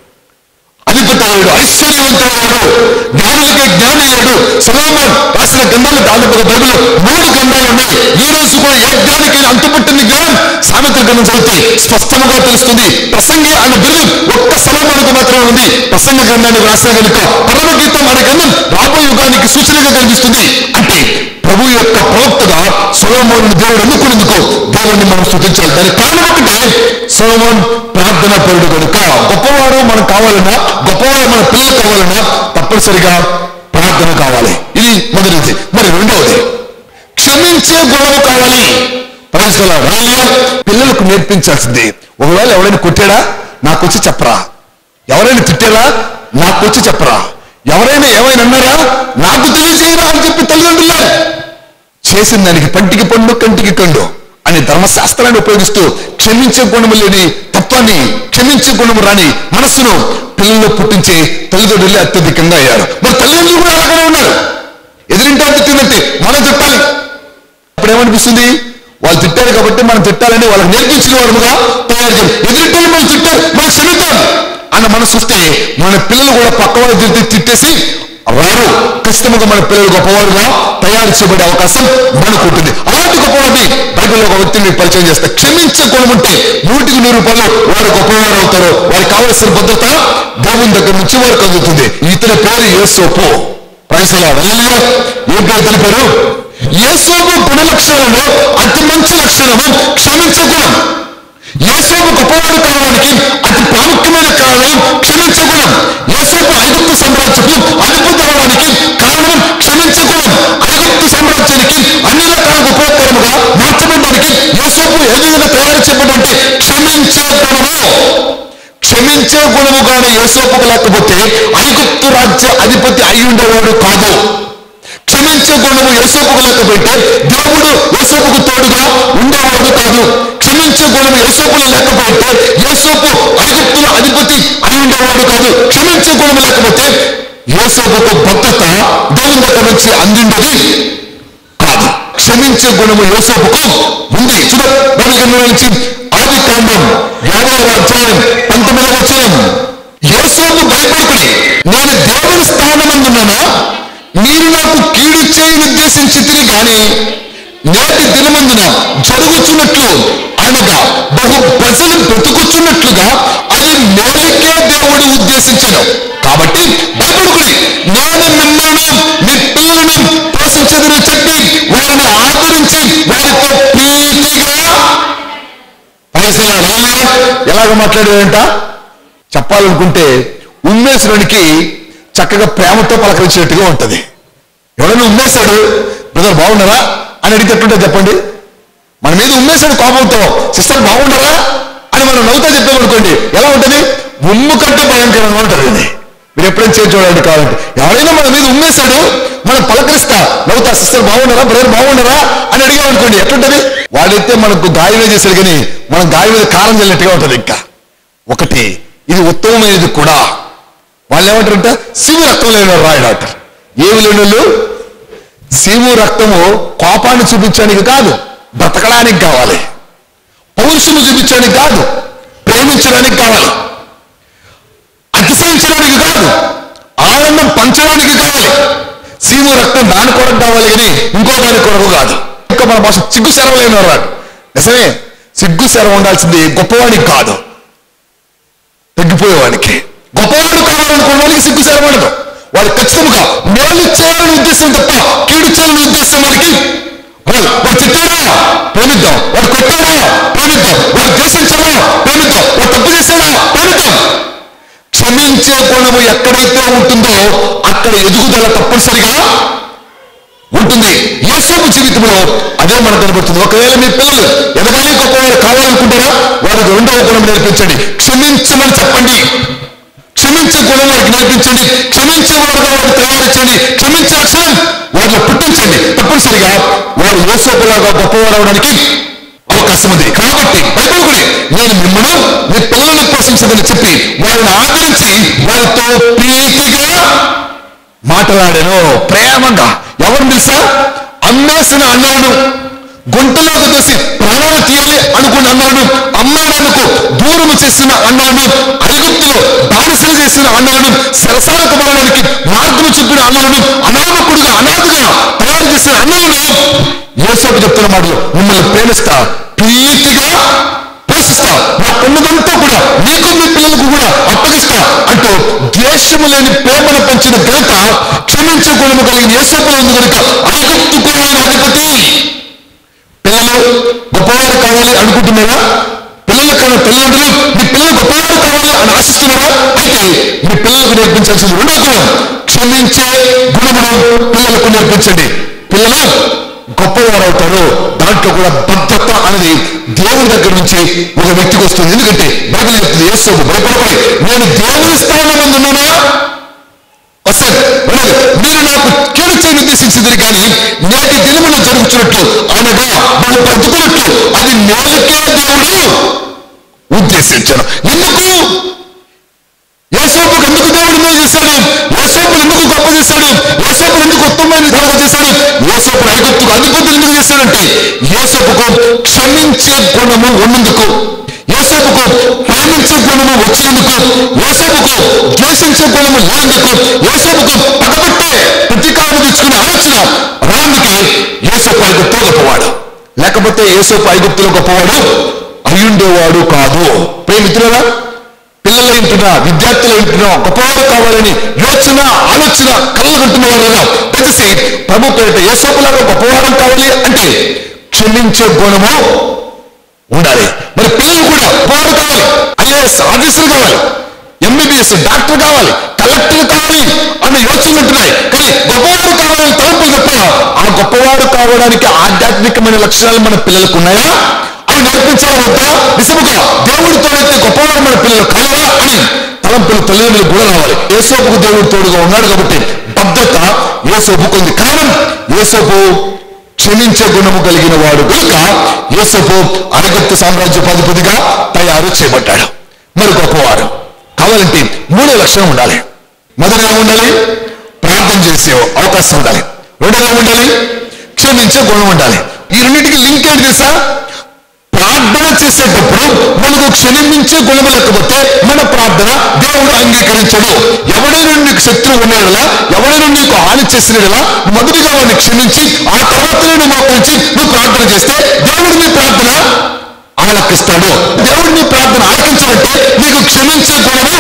అధిపతయ్యాడు ఐశ్వర్యవంతుడయ్యాడు జ్ఞానులకే జ్ఞాని అయ్యాడు సొలోమోన్ రాసిన గ్రంథాలు దాదాపు బైబిల్ మూడు గ్రంథాలు ఉన్నాయి ఈ రోజు కూడా ఏ జ్ఞానికైనా అంతుపట్టింది జ్ఞానం సామెతల గ్రంథం చదివితే స్పష్టంగా తెలుస్తుంది ప్రసంగి ఆయన బిరుదు ఒక్క సొలోమోనుకు మాత్రమే ఉంది ప్రసంగ గ్రంథాన్ని రాసిన కనుక పరమగీతం అనే గ్రంథం రాబోయే యుగానికి సూచనగా కనిపిస్తుంది అంటే ప్రభు యొక్క ప్రవక్తగా సొలోమోను దేవుడు అనుకునేందుకు దేవుడిని మనం స్థుతించాలి దానికి కారణం ఒకటే సొలోమోన్ ప్రార్థన పరుడు కనుక గొప్పవారు మనం కావాలన్నా గొప్పవారు మన పిల్లలు కావాలన్నా తప్పనిసరిగా ప్రార్థన కావాలి ఇది మొదటిది మరి రెండవది క్షమించే గుణము కావాలి ప్రైజ్ ది లార్డ్. హల్లెలూయా. పిల్లలకు నేర్పించాల్సింది ఒకవేళ ఎవరైనా కొట్టాడా నాకు వచ్చి చెప్పరా ఎవరైనా తిట్టారా నాకు వచ్చి చెప్పరా ఎవరైనా ఏమైనా అన్నారా నాకు తెలియజేయరా అని చెప్పి తల్లిదండ్రులు చేసిన దానికి పంటికి పండు కంటికి కండు అనే ధర్మశాస్త్రాన్ని ఉపయోగిస్తూ క్షమించే గుణము లేని తత్వాన్ని క్షమించే గుణము రాని మనస్సును పిల్లల్లో పుట్టించే తల్లిదండ్రులే అత్యధికంగా అయ్యారు మరి తల్లిదండ్రులు కూడా అలాగే ఉన్నారు ఎదురింటే తిట్టిందంటే మనం తిట్టాలి అప్పుడు ఏమనిపిస్తుంది వాళ్ళు తిట్టారు కాబట్టి మనం తిట్టాలని వాళ్ళకి నేర్పించిన వారముగా తయారు చేయాలి ఎదురింటి మనం తిట్టారు మనం క్షమిద్దాం అన్న మనసు వస్తే మన పిల్లలు కూడా పక్క వాళ్ళు తిట్టి తిట్టేసి వారు ఖచ్చితంగా మన పిల్లలు గొప్పవారుగా తయారు చేయబడే అవకాశం మనకు ఉంటుంది అలాంటి గొప్పవారిని బైబిల్లో ఒక వ్యక్తిని పరిచయం చేస్తే క్షమించే గుణం ఉంటే నూటికి నూరు రూపాయలు వారు గొప్పవారు అవుతారు వారికి కావలసిన భద్రత దేవుని దగ్గర నుంచి వారికి అందుతుంది ఇతని పేరు యేసోపు ప్రైసలా ఏం పేరు తెలిపారు యేసోపు గుణ లక్షణాలలో అతి మంచి లక్షణము క్షమించే గుణం యేసోపు గొప్పవాడు కావడానికి అతి ప్రాముఖ్యమైన కారణం క్షమించే గుణం యేసోపు ఐగుప్తు సామ్రాజ్యపు అధిపతి అవడానికి కారణం క్షమించే గుణం ఐగుప్తు సామ్రాజ్యానికి అన్ని రకాల ఉపయోగకరముగా మార్చబడడానికి యేసోపు ఏ విధంగా తయారు చేయబడంటే క్షమించే గుణము క్షమించే గుణము కానీ యేసోపుకు లేకపోతే ఐగుప్తు రాజ్య అధిపతి అయి ఉండేవాడు కాదు క్షమించే గుణము యేసోపుకు లేకపోతే దేవుడు యేసోపుకు తోడుగా ఉండేవాడు కాదు క్షమించే గుణము యేసోపులో లేకపోతే యేసోపు ఐగుప్తుల అధిపతి అయి ఉండేవాడు కాదు క్షమించే గుణము లేకపోతే యేసోపుకు భద్రత దేవుని దగ్గర నుంచి అందిండేది కాదు క్షమించే గుణము యోసేపుకు ఉంది చూడ బైబిల్ గ్రంథంలో నుంచి ఆది కాండం యాభై అధ్యాయం పంతొమ్మిదవ వచనం యోసేపు భయపడుకుని నేను దేవుని స్థానమందున్నానా మీరు నాకు కీడు చేయని ఉద్దేశించి గాని నేటి దినమందున జరుగుతున్నట్లు అనగా బహు ప్రజలు బ్రతుకుతున్నట్లుగా అది మేలుకే దేవుడు ఉద్దేశించను కాబట్టి భయపడుకుని నేను మిమ్మల్ని మీ పిల్లలను పోషించదని చెప్పి వారిని ఆదరించి వారితో ప్రీతిగా పరిశీలన ఎలాగ మాట్లాడాడంట చెప్పాలనుకుంటే ఉమ్మేశ్వరునికి చక్కగా ప్రేమతో పలకరించినట్టుగా ఉంటది ఎవరైనా ఉమ్మేశాడు బ్రదర్ బాగున్నారా అని అడిగితే ఎట్లుంటుంది చెప్పండి మన మీద ఉమ్మేశాడు కోపంతో సిస్టర్ బాగున్నారా అని మనం నవ్వుతా చెప్పామనుకోండి ఎలా ఉంటుంది ఉమ్ము కంటే భయంకరంగా ఉంటుంది ఇది మీరు ఎప్పుడైనా చేసి చూడండి కావాలంటే ఎవరైనా మన మీద ఉమ్మేశాడు మనం పలకరిస్తా నవ్వుతా సిస్టర్ బాగున్నారా బ్రదర్ బాగున్నారా అని అడిగామనుకోండి ఎట్లుంటది వాడైతే మనకు గాయమే చేశాడు కానీ మనం గాయం మీద కారం చల్లినట్టుగా ఉంటుంది ఇంకా ఒకటి ఇది ఉత్తమమైనది కూడా వాళ్ళు ఏమంటారంట శివు రక్తం లేని రాయడాట ఏమి లేని వాళ్ళు శివు రక్తము కోపాన్ని చూపించడానికి కాదు బ్రతకడానికి కావాలి పౌరుషము చూపించడానికి కాదు ప్రేమించడానికి కావాలి అతిశయించడానికి కాదు ఆనందం పంచడానికి కావాలి శివు రక్తం దాని కొరకు కావాలి కానీ ఇంకో దాని కొరకు కాదు ఇంకా మన భాష సిగ్గు శరవ లేనివాడు నిజమే సిగ్గు శరవ ఉండాల్సింది గొప్పవాడికి కాదు తగ్గిపోయేవాడికి గొప్పవాడు కావాలనుకున్న వాడికి సిగ్గు శరవడదు వాడు ఖచ్చితంగా మేలు చేయాలని ఉద్దేశం తప్ప కీడు చేయాలని ఉద్దేశం వాడికి వాడు వాడు తిట్టాడా ప్రేమిద్దాం వాడు కొట్టాడా ప్రేమిద్దాం వాడు ద్వేషించాడా ప్రేమిద్దాం వాడు తప్పు చేశాడా ప్రేమిద్దాం క్షమించే క్షమించే గుణము ఎక్కడైతే ఉంటుందో అక్కడ ఎదుగుదల తప్పనిసరిగా ఉంటుంది యేసోపు జీవితంలో అదే మనకు కనబడుతుంది ఒకవేళ మీ పిల్లలు ఎదగాలి గొప్పవారు కావాలనుకుంటారా వారికి రెండవ గుణం నేర్పించండి క్షమించమని చెప్పండి క్షమించే గుణం వారికి నేర్పించండి క్షమించే వారుగా వారికి తయారించండి క్షమించే అక్షరం వారిలో పుట్టించండి తప్పనిసరిగా వారు యేసోపులాగా గొప్పవారు అవడానికి అవకాశం ఉంది కాబట్టి బైబిల్ కూడా నేను మిమ్మల్ని మీ పిల్లలను పోషించదని చెప్పి వారిని ఆదరించి వారితో ప్రీతిగా మాట్లాడాను ప్రేమగా ఎవరు తెలుసా అమ్మేసిన అన్నాడు గుంటలోకి దోసి ప్రాణాలు తీయాలి అనుకున్న అన్నాడు అమ్మాడనుకు దూరము చేసిన అన్నాడు ఐగుప్తులో బానిసలు చేసిన అన్నాడు సరసాలకు వెళ్ళడానికి మార్గము చెప్పిన అన్నాడు అనామకుడుగా అనాథగా తయారు చేసిన అన్నాడు యేసోపు చెప్తున్న మాటలు మిమ్మల్ని ప్రేమిస్తా ప్రీతిగా పోషిస్తా నాకున్నదంతా కూడా నీకు మీ పిల్లలకు కూడా అప్పగిస్తా అంటూ ద్వేషము లేని ప్రేమను పంచిన ఘనత క్షమించే గుణము కలిగిన యేసప్పులో ఉంది కనుక ఐగుప్తు కులమైన అధిపతి పిల్లలు గొప్పవారు కావాలి అనుకుంటున్నారా పిల్లల కన్నా తల్లిదండ్రులు మీ పిల్లలు గొప్పవారు కావాలి అని ఆశిస్తున్నారా అయితే మీ పిల్లలకు నేర్పించాల్సింది రెండో గుణం క్షమించే గుణమును పిల్లలకు నేర్పించండి పిల్లలు గొప్పవారు అవుతారు దాంట్లో కూడా భద్రత అనేది దేవుని దగ్గర నుంచి ఒక వ్యక్తికి వస్తుంది ఎందుకంటే బైబిల్ చెప్తుంది యేసు భయపడపడి నేను దేవుని స్థానం ఉన్నానా అసలు వెళ్ళదు. మీరు నాకు కీడు చేయని ఉద్దేశించింది కానీ నేటి దినమున జరుగుతున్నట్లు అనగా మనం బ్రతుకున్నట్లు అది నేలకే దేవుడు ఉద్దేశించను ఎందుకు యేసోపుకు ఎందుకు దేవుడు మేలు చేశాడు యేసోపును ఎందుకు గొప్ప చేశాడు యేసోపును ఎందుకు ఉత్తమమైన కలుగ చేశాడు యేసోపును ఐగుప్తుకు అధిపతులు ఎందుకు చేశాడంటే యేసోపుకు క్షమించే గుణము ఉన్నందుకు యేసోపుకు ప్రేమించే గుణము వచ్చినందుకు యేసోపుకు ద్వేషించే గుణము లేనందుకు యేసోపుకు పగబట్టే ప్రతీకారం తెచ్చుకునే ఆలోచన రాందుకే యేసోపు ఐగుప్తులో గొప్పవాడు లేకపోతే యేసోపు ఐగుప్తులో గొప్పవాడు అయ్యుండేవాడు కాదు ప్రేమితులరా పిల్లలు వింటున్నా విద్యార్థులు వింటున్నా గొప్పవారు కావాలని యోచన ఆలోచన కలగంటున్న వారుగా తెలిసి ప్రభు పేరిట యేసోపులాగా గొప్పవారం కావాలి అంటే క్షమించే గుణము ఉండాలి మరి పిల్లలు కూడా గొప్పవారు కావాలి ఐఏఎస్ ఆఫీసర్ కావాలి ఎంబీబీఎస్ డాక్టర్ కావాలి కలెక్టర్ కావాలి అన్న యోచనలు ఉంటున్నాయి కానీ గొప్పవారు కావాలని తలుపులు తప్ప ఆ గొప్పవారు కావడానికి ఆధ్యాత్మికమైన లక్షణాలు మన పిల్లలకు ఉన్నాయా అవి నేర్పించాలా వద్దా నిజముగా దేవుడి తోడైతే గొప్పవారు మన పిల్లలు కావాలా అని తలంపులు తల్లిదండ్రులు కూడా రావాలి ఏసోపుకు దేవుడు తోడుగా ఉన్నాడు కాబట్టి భద్రత ఏసోపుకు ఉంది కారణం ఏసోపు క్షమించే గుణము కలిగిన వాడు కనుక యేసపు అరగత్తు సామ్రాజ్యపాధిపతిగా తయారు చేయబడ్డాడు మరి గొప్పవారు కావాలంటే మూడో లక్షణం ఉండాలి మొదటిగా ఉండాలి ప్రార్థన చేసే అవకాశం ఉండాలి రెండోగా ఉండాలి క్షమించే గుణం ఉండాలి ఈ రెండింటికి లింక్ ఏంటి తెలుసా ప్రార్థన చేసేటప్పుడు మనకు క్షమించే గుణం లేకపోతే మన ప్రార్థన దేవుడు అంగీకరించడు ఎవడైనా నీకు శత్రువు ఉన్నాడలా ఎవడైనా నీకు హాని చేసినలా మొదటిగా వాడిని క్షమించి ఆ తర్వాత నేను మోకరించి నువ్వు ప్రార్థన చేస్తే దేవుడు నీ ప్రార్థన ఆలకిస్తాడు దేవుడు నీ ప్రార్థన ఆలకించాలంటే నీకు క్షమించే గుణము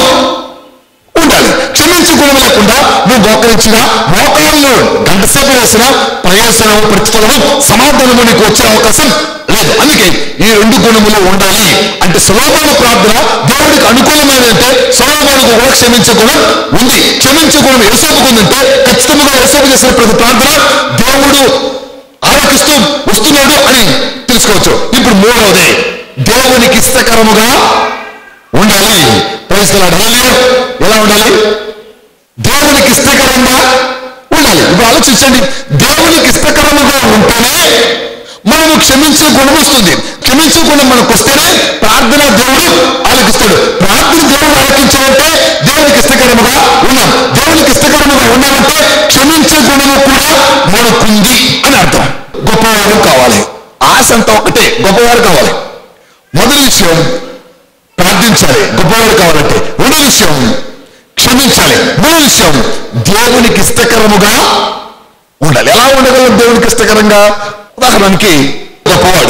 ఉండాలి క్షమించే గుణం లేకుండా నువ్వు మోకరించినా మోకాళ్ళు గంట సేపు వేసిన ప్రయాసనము ప్రతిఫలము సమాధానము నీకు వచ్చే అవకాశం లేదు అందుకే ఈ రెండు గుణములు ఉండాలి అంటే సులభమైన ప్రార్థన దేవుడికి అనుకూలమైన అంటే సులభానికి కూడా క్షమించే గుణం ఉంది క్షమించే గుణం యేసోపుకు ఉందంటే ఖచ్చితంగా యేసోపు చేసిన ప్రతి ప్రార్థన దేవుడు ఆలకిస్తూ వస్తున్నాడు అని తెలుసుకోవచ్చు ఇప్పుడు మూడవది దేవునికి ఇష్టకరముగా ఉండాలి ప్రవేశిస్తున్నాడు ఎలా ఉండాలి దేవునికి ఇష్టకరంగా ఉండాలి ఇప్పుడు ఆలోచించండి దేవునికి ఇష్టకరముగా ఉంటేనే మనము క్షమించే గుణం వస్తుంది క్షమించే గుణం మనకు వస్తేనే ప్రార్థన దేవుడు ఆలకిస్తాడు ప్రార్థన దేవుడు ఆలకించాలంటే దేవునికి ఇష్టకరముగా ఉన్నాం దేవునికి ఇష్టకరముగా ఉన్నామంటే క్షమించే గుణము కూడా మనకుంది అని అర్థం గొప్పవారు కావాలి ఆశ అంతా ఒకటే గొప్పవారు కావాలి మొదటి విషయం ప్రార్థించాలి గొప్పవారు కావాలంటే రెండో విషయం క్షమించాలి మూడో విషయం దేవునికి ఇష్టకరముగా ఉండాలి ఎలా ఉండగలం దేవునికి ఇష్టకరంగా ఉదాహరణకి గొప్పవాడు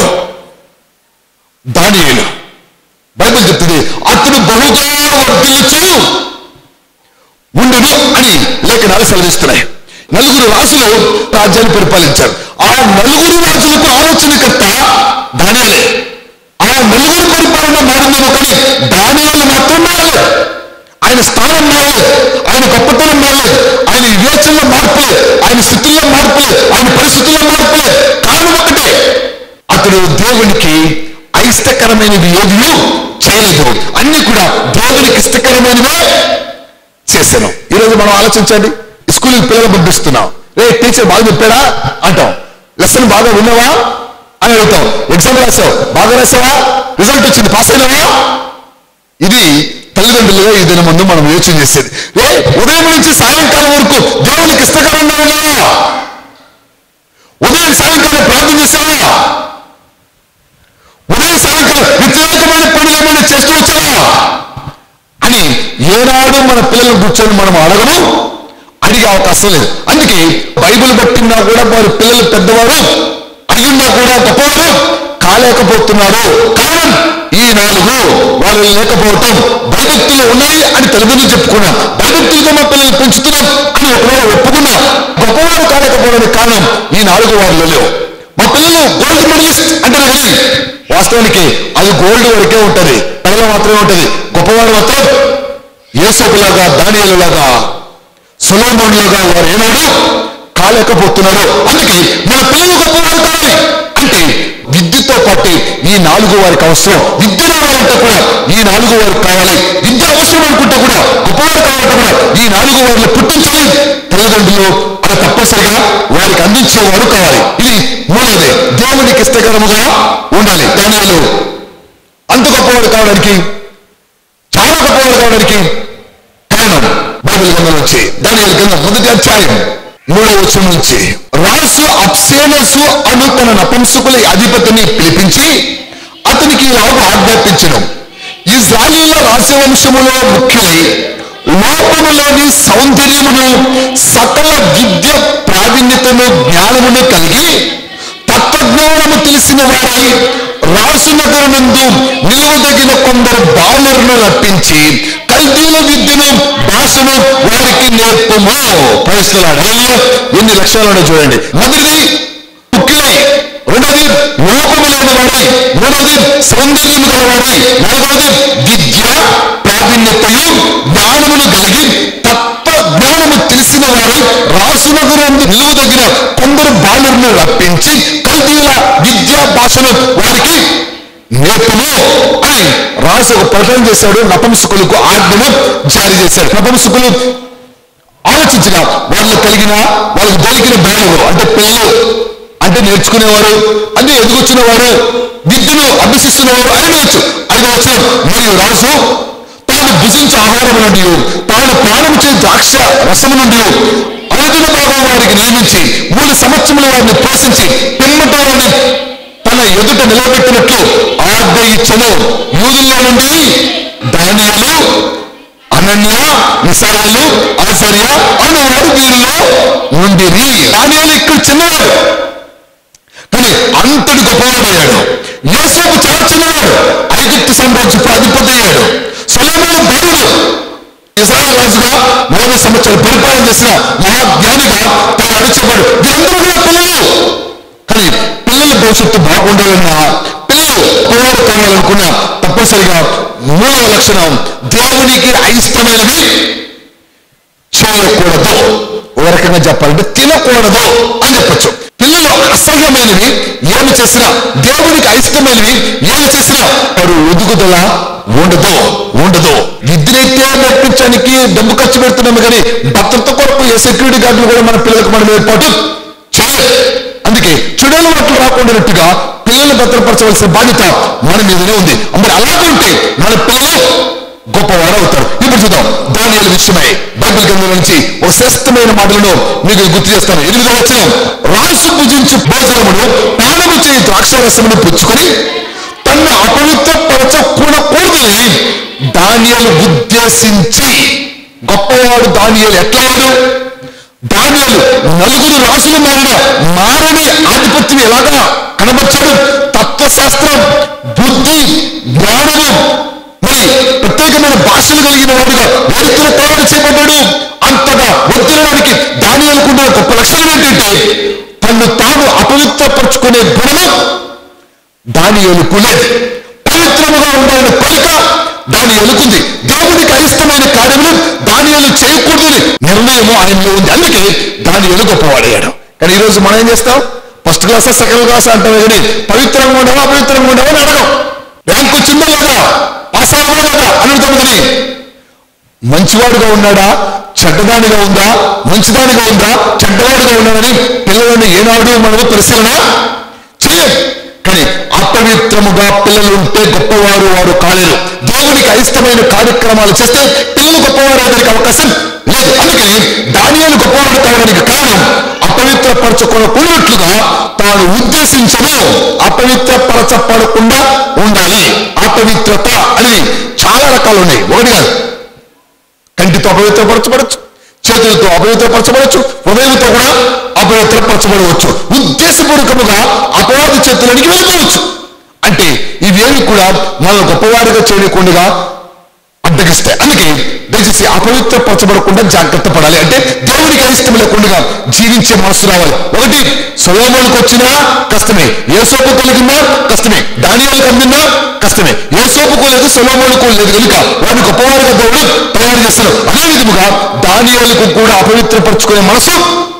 దానియేలు బైబిల్ చెప్తుంది అతడు బహుగా వర్ధిల్లుచు ఉండును అని లేఖనాలు సెలవిస్తున్నాయి నలుగురు రాజులు రాజ్యాన్ని పరిపాలించారు ఆ నలుగురు రాజులకు ఆలోచనకర్త దానియాలే ఆ నలుగురు పరిపాలన మారిందేమో కానీ దానియాలు మాత్రం మారలేదు ఆయన స్థానం మారలేదు ఆయన గొప్పతనం మారలేదు ఆయన వివేచనలో మార్పు లేదు ఆయన స్థితుల్లో మార్పు లేదు ఆయన పరిస్థితుల్లో మార్పు లేదు కారణం ఒకటే అతడు దేవునికి అయిష్టకరమైనవి ఏది చేయలేదు అన్ని కూడా దేవునికి ఇష్టకరమైనవే చేశాను ఈరోజు మనం ఆలోచించండి స్కూల్కి పిల్లలు పంపిస్తున్నాం రే టీచర్ బాగా చెప్పాడా అంటాం లెసన్ బాగా విన్నావా అని అడుగుతాం ఎగ్జామ్ రాసావు బాగా రాసావా రిజల్ట్ వచ్చింది పాస్ అయినావా ఇది తల్లిదండ్రులుగా ఈ దిన ముందు మనం యోచన చేసేది రే ఉదయం నుంచి సాయంకాలం వరకు దేవునికి ఇష్టకరంగా ఉన్నావా ఉదయం సాయంకాలం ప్రార్థన చేసావా ఉదయం సాయంకాలం వ్యతిరేకమైన పనులు ఏమైనా చేస్తూ వచ్చావా అని ఏనాడు మన పిల్లలను కూర్చొని మనం అడగము అడిగే అవకాశం లేదు అందుకే బైబిల్ పట్టినా కూడా వారి పిల్లలు పెద్దవారు అయ్యున్నా కూడా గొప్పవారు కాలేకపోతున్నారు కారణం ఈ నాలుగు వాళ్ళు లేకపోవటం భయభక్తులు ఉన్నాయి అని తల్లిదండ్రులు చెప్పుకున్నాం భయభక్తులతో మా పిల్లలు పెంచుతున్నాం అని ఒకవేళ ఒప్పుకున్నాం గొప్పవారు కాలేకపోవడానికి కారణం ఈ నాలుగు వారిలో లేవు మా పిల్లలు గోల్డ్ మెడలిస్ట్ అంటే కానీ వాస్తవానికి అది గోల్డ్ వరకే ఉంటది పిల్లలు మాత్రమే ఉంటది గొప్పవారు మాత్రం యేసోకులాగా దానియలులాగా సులోమోన్లుగా వారు ఏనాడు కాలేకపోతున్నారు అందుకే మన పిల్లలు గొప్పవారు కావాలి అంటే విద్యతో పాటు ఈ నాలుగు వారికి అవసరం విద్య రావాలంటే కూడా ఈ నాలుగు వారికి కావాలి విద్య అవసరం అనుకుంటే కూడా గొప్పవారు కావాలంటే కూడా ఈ నాలుగు వారిని పుట్టించాలి తల్లిదండ్రులు అది తప్పనిసరిగా వారికి అందించేవారు కావాలి ఇది మూడవది దేవునికి ఇష్టకరముగా ఉండాలి దానిలో అంత గొప్పవాడు కావడానికి చాలా గొప్పవాడు కావడానికి కారణం బైబిల్ గ్రంథం నుంచి దాని గ్రంథం మొదటి అధ్యాయం మూడవ వచనం నుంచి రాజు అప్సేనసు అను తన నపంసకుల అధిపతిని పిలిపించి అతనికి ఇలాగ ఆజ్ఞాపించడం ఇజ్రాయేల రాజవంశములో ముఖ్యులై లోకములోని సౌందర్యమును సకల విద్య ప్రావీణ్యతను జ్ఞానమును కలిగి తత్వజ్ఞానము తెలిసిన వారై రాసునగరు నందు నిలువదగిన కొందరు బాలులను రప్పించి కల్తీల విద్యను భాషను వారికి నేర్పము ప్రయత్నాడు ఎన్ని లక్షణాలు చూడండి మొదటిది ముఖ్యులై రెండవది లోపము లేని వాడై మూడవది సౌందర్యము గలవాడై నాలుగవది విద్య ప్రావీణ్యతయు జ్ఞానమును కలిగి తత్వ జ్ఞానము తెలిసిన వారు రాసునగరందు నిలువదగిన కొందరు బాలులను రప్పించి కల్తీల విద్యా భాషను వారికి నేర్పము అని రాజు ఒక ప్రకటన చేశాడు నపంసకులకు ఆజ్ఞను జారీ చేశాడు నపంసకులు ఆలోచించిన వాళ్ళు కలిగిన వాళ్ళకి దొరికిన బయలు అంటే పిల్లలు అంటే నేర్చుకునేవారు అంటే ఎదుగుచ్చిన వారు విద్యను అభ్యసిస్తున్నవారు అయినవచ్చు అయినవచ్చు మరియు రాజు తాను భుజించే ఆహారం నుండి తాను ప్రాణం చే ద్రాక్ష రసము నుండి అనుదిన భాగం వారికి నియమించి మూడు సంవత్సరములు వారిని పోషించి పిమ్మట వారిని తన ఎదుట నిలబెట్టినట్లు ఆజ్ఞ ఇచ్చను యూదుల్లో నుండి దానియాలు అనన్య నిసారాలు ఆచార్య అనేవారు వీరిలో ఉండిరి దానియాలు ఇక్కడ చిన్నవాడు కానీ అంతటి గొప్పవాడయ్యాడు యోసేపు చాలా చిన్నవాడు ఐగుప్తు సామ్రాజ్యపు అధిపతి అయ్యాడు సొలొమోను బాలుడు ఇజ్రాయల్ రాజుగా నలభై సంవత్సరాలు పరిపాలన చేసిన మహాజ్ఞానిగా తాను అడిచేవాడు వీరందరూ కూడా పిల్లలు కానీ పిల్లల భవిష్యత్తు బాగుండాలన్నా పిల్లలు పోరాడు కావాలనుకున్నా తప్పనిసరిగా మూడవ లక్షణం దేవునికి అయిష్టమైనవి చేయకూడదు ఒక రకంగా చెప్పాలంటే తినకూడదు అని చెప్పొచ్చు పిల్లలు అసహ్యమైనవి ఏమి చేసినా దేవునికి అయిష్టమైనవి ఏమి చేసినా వారు ఎదుగుదల ఉండదు ఉండదు విద్యనైతే నేర్పించడానికి డబ్బు ఖర్చు పెడుతున్నాము కానీ భద్రత కొరకు ఏ సెక్యూరిటీ గార్డులు కూడా మన పిల్లలకు మనం ఏర్పాటు చేయలేదు అందుకే చెడుల వాటికి రాకుండానట్టుగా పిల్లలు భద్రపరచవలసిన బాధ్యత మన మీదనే ఉంది మరి అలాగే ఉంటే మన పిల్లలు గొప్పవారు అవుతారు ఇప్పుడు చూద్దాం దానియాల విషయమై బైబిల్ గ్రంథం నుంచి ఒక శ్రేష్టమైన మాటలను మీకు గుర్తు చేస్తాను ఎనిమిదో వచ్చిన రాసు భుజించు భోజనమును పానము చేయి ద్రాక్షారసమును పుచ్చుకొని తన్ను అపవిత్రపరచకూడకూడదని దానియలు ఉద్దేశించి గొప్పవాడు దానియలు ఎట్లా వాడు దానియలు నలుగురు రాసులు మారిన మారని ఆధిపత్యం ఎలాగా కనబర్చాడు తత్వశాస్త్రం బుద్ధి జ్ఞానము మరి ప్రత్యేకమైన భాషలు కలిగిన వాడుగా వేరుతున్న తయారు చేయబడ్డాడు అంతగా వదిలడానికి దాని అనుకున్న గొప్ప లక్షణం ఏంటంటే తను తాను అపవిత్రపరుచుకునే గుణము దాని ఎలుకులేదు పవిత్రముగా ఉండాలని కోరిక దాని ఎలుకుంది దేవునికి అయిష్టమైన కార్యములు హృదయము ఆయనలో ఉంది అందుకే దాని గొప్పవాడయ్యాడు కానీ ఈ రోజు మనం ఏం చేస్తాం ఫస్ట్ క్లాసా సెకండ్ క్లాసా అంటామే కానీ పవిత్రంగా ఉండవా అపవిత్రంగా ఉండవా అని అడగం ర్యాంక్ వచ్చిందా లేదా పాస్ అవ్వదా లేదా అని అడుగుతాం కానీ మంచివాడుగా ఉన్నాడా చెడ్డదానిగా ఉందా మంచిదానిగా ఉందా చెడ్డవాడుగా ఉన్నాడని పిల్లలను ఏనాడు మనము పరిశీలన చేయం కానీ అపవిత్రముగా పిల్లలు ఉంటే గొప్పవారు వారు కాలేరు దేవునికి అయిష్టమైన కార్యక్రమాలు చేస్తే పిల్లలు గొప్పవారు అవడానికి అవకాశం లేదు అందుకని దానియాలు గొప్పవాడు కావడానికి కారణం అపవిత్రపరచుకోనకున్నట్లుగా తాను ఉద్దేశించను అపవిత్రపరచపడకుండా ఉండాలి అపవిత్రత అనేది చాలా రకాలు ఉన్నాయి ఒకటి కాదు కంటితో అపవిత్రపరచబడచ్చు చేతులతో అపవిత్రపరచబడచ్చు హృదయంతో కూడా అపవిత్రపరచబడవచ్చు ఉద్దేశపూర్వకముగా అపవాది చేతులనికి వెళ్ళిపోవచ్చు అంటే ఇవేవి కూడా మనం గొప్పవాడిగా చేయకుండా అడ్డగిస్తాయి అందుకే దయచేసి అపవిత్రపరచబడకుండా జాగ్రత్త పడాలి అంటే దేవునికి అయిష్టం లేకుండా జీవించే మనసు రావాలి ఒకటి సొలోమోనికి వచ్చినా కష్టమే ఏ సోపు కలిగిందా కష్టమే దానియాలకు అందిందా కష్టమే ఏ సోపుకు లేదు సొలోమోనుకు లేదు కనుక వాడిని గొప్పవారిగా దేవుడు తయారు చేస్తారు అదే విధముగా దానియాలకు కూడా అపవిత్రపరచుకునే మనసు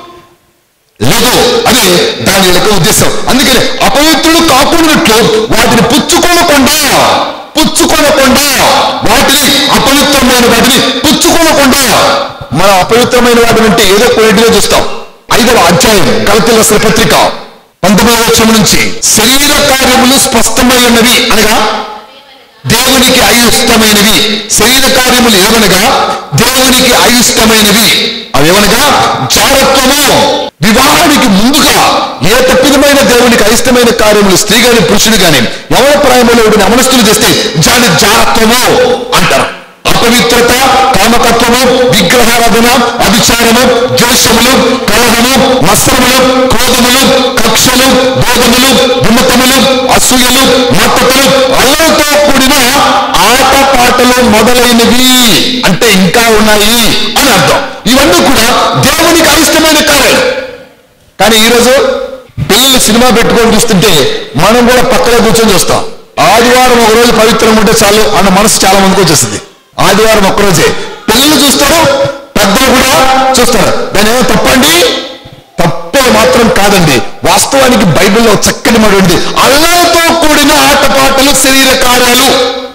లేదు అదే దాని యొక్క ఉద్దేశం అందుకని అపవిత్రుడు కాకున్నట్లు వాటిని పుచ్చుకోనకుండా పుచ్చుకోనకుండా వాటిని అపవిత్రమైన వాటిని పుచ్చుకోనకుండా మన అపవిత్రమైన వాటిని అంటే ఏదో కొన్నింటిలో చూస్తాం ఐదవ అధ్యాయం గలతీ రాసిన పత్రిక పంతొమ్మిదవ వచ్చం నుంచి శరీర కార్యములు స్పష్టమై ఉన్నవి అనగా దేవునికి అయిష్టమైనవి శరీర కార్యములు ఏమనగా దేవునికి అయిష్టమైనవి అవేమనగా జారత్వము వివాహానికి ముందుగా ఏ తప్పిదమైన దేవునికి అయిష్టమైన కార్యములు స్త్రీ గాని పురుషుడు గాని యవన ప్రాయములో ఉండిన అమనస్తులు చేస్తే దాని జారత్వము అంటారు అపవిత్రత కామకత్వము విగ్రహారాధన అభిచారము ద్వేషములు కలహము మత్సరములు క్రోధములు కక్షలు భోగములు విమతములు అసూయలు మత్తతులు అల్లరితో కూడిన ఆటపాటలు మొదలైనవి అంటే ఇంకా ఉన్నాయి అని అర్థం ఇవన్నీ కూడా దేవునికి అయిష్టమైన కార్యాలు కానీ ఈరోజు పిల్లలు సినిమా పెట్టుకొని చూస్తుంటే మనం కూడా పక్కనే కూర్చొని చూస్తాం ఆదివారం ఒక రోజు పవిత్రంగా ఉంటే చాలు అన్న మనసు చాలా మందికి వచ్చేస్తుంది ఆదివారం ఒక్కరోజే పిల్లలు చూస్తారు పెద్దలు కూడా చూస్తారు దాని ఏమో తప్పండి తప్పు మాత్రం కాదండి వాస్తవానికి బైబిల్లో చక్కని మాట ఉంది అల్లరితో కూడిన ఆటపాటలు శరీర కార్యాలు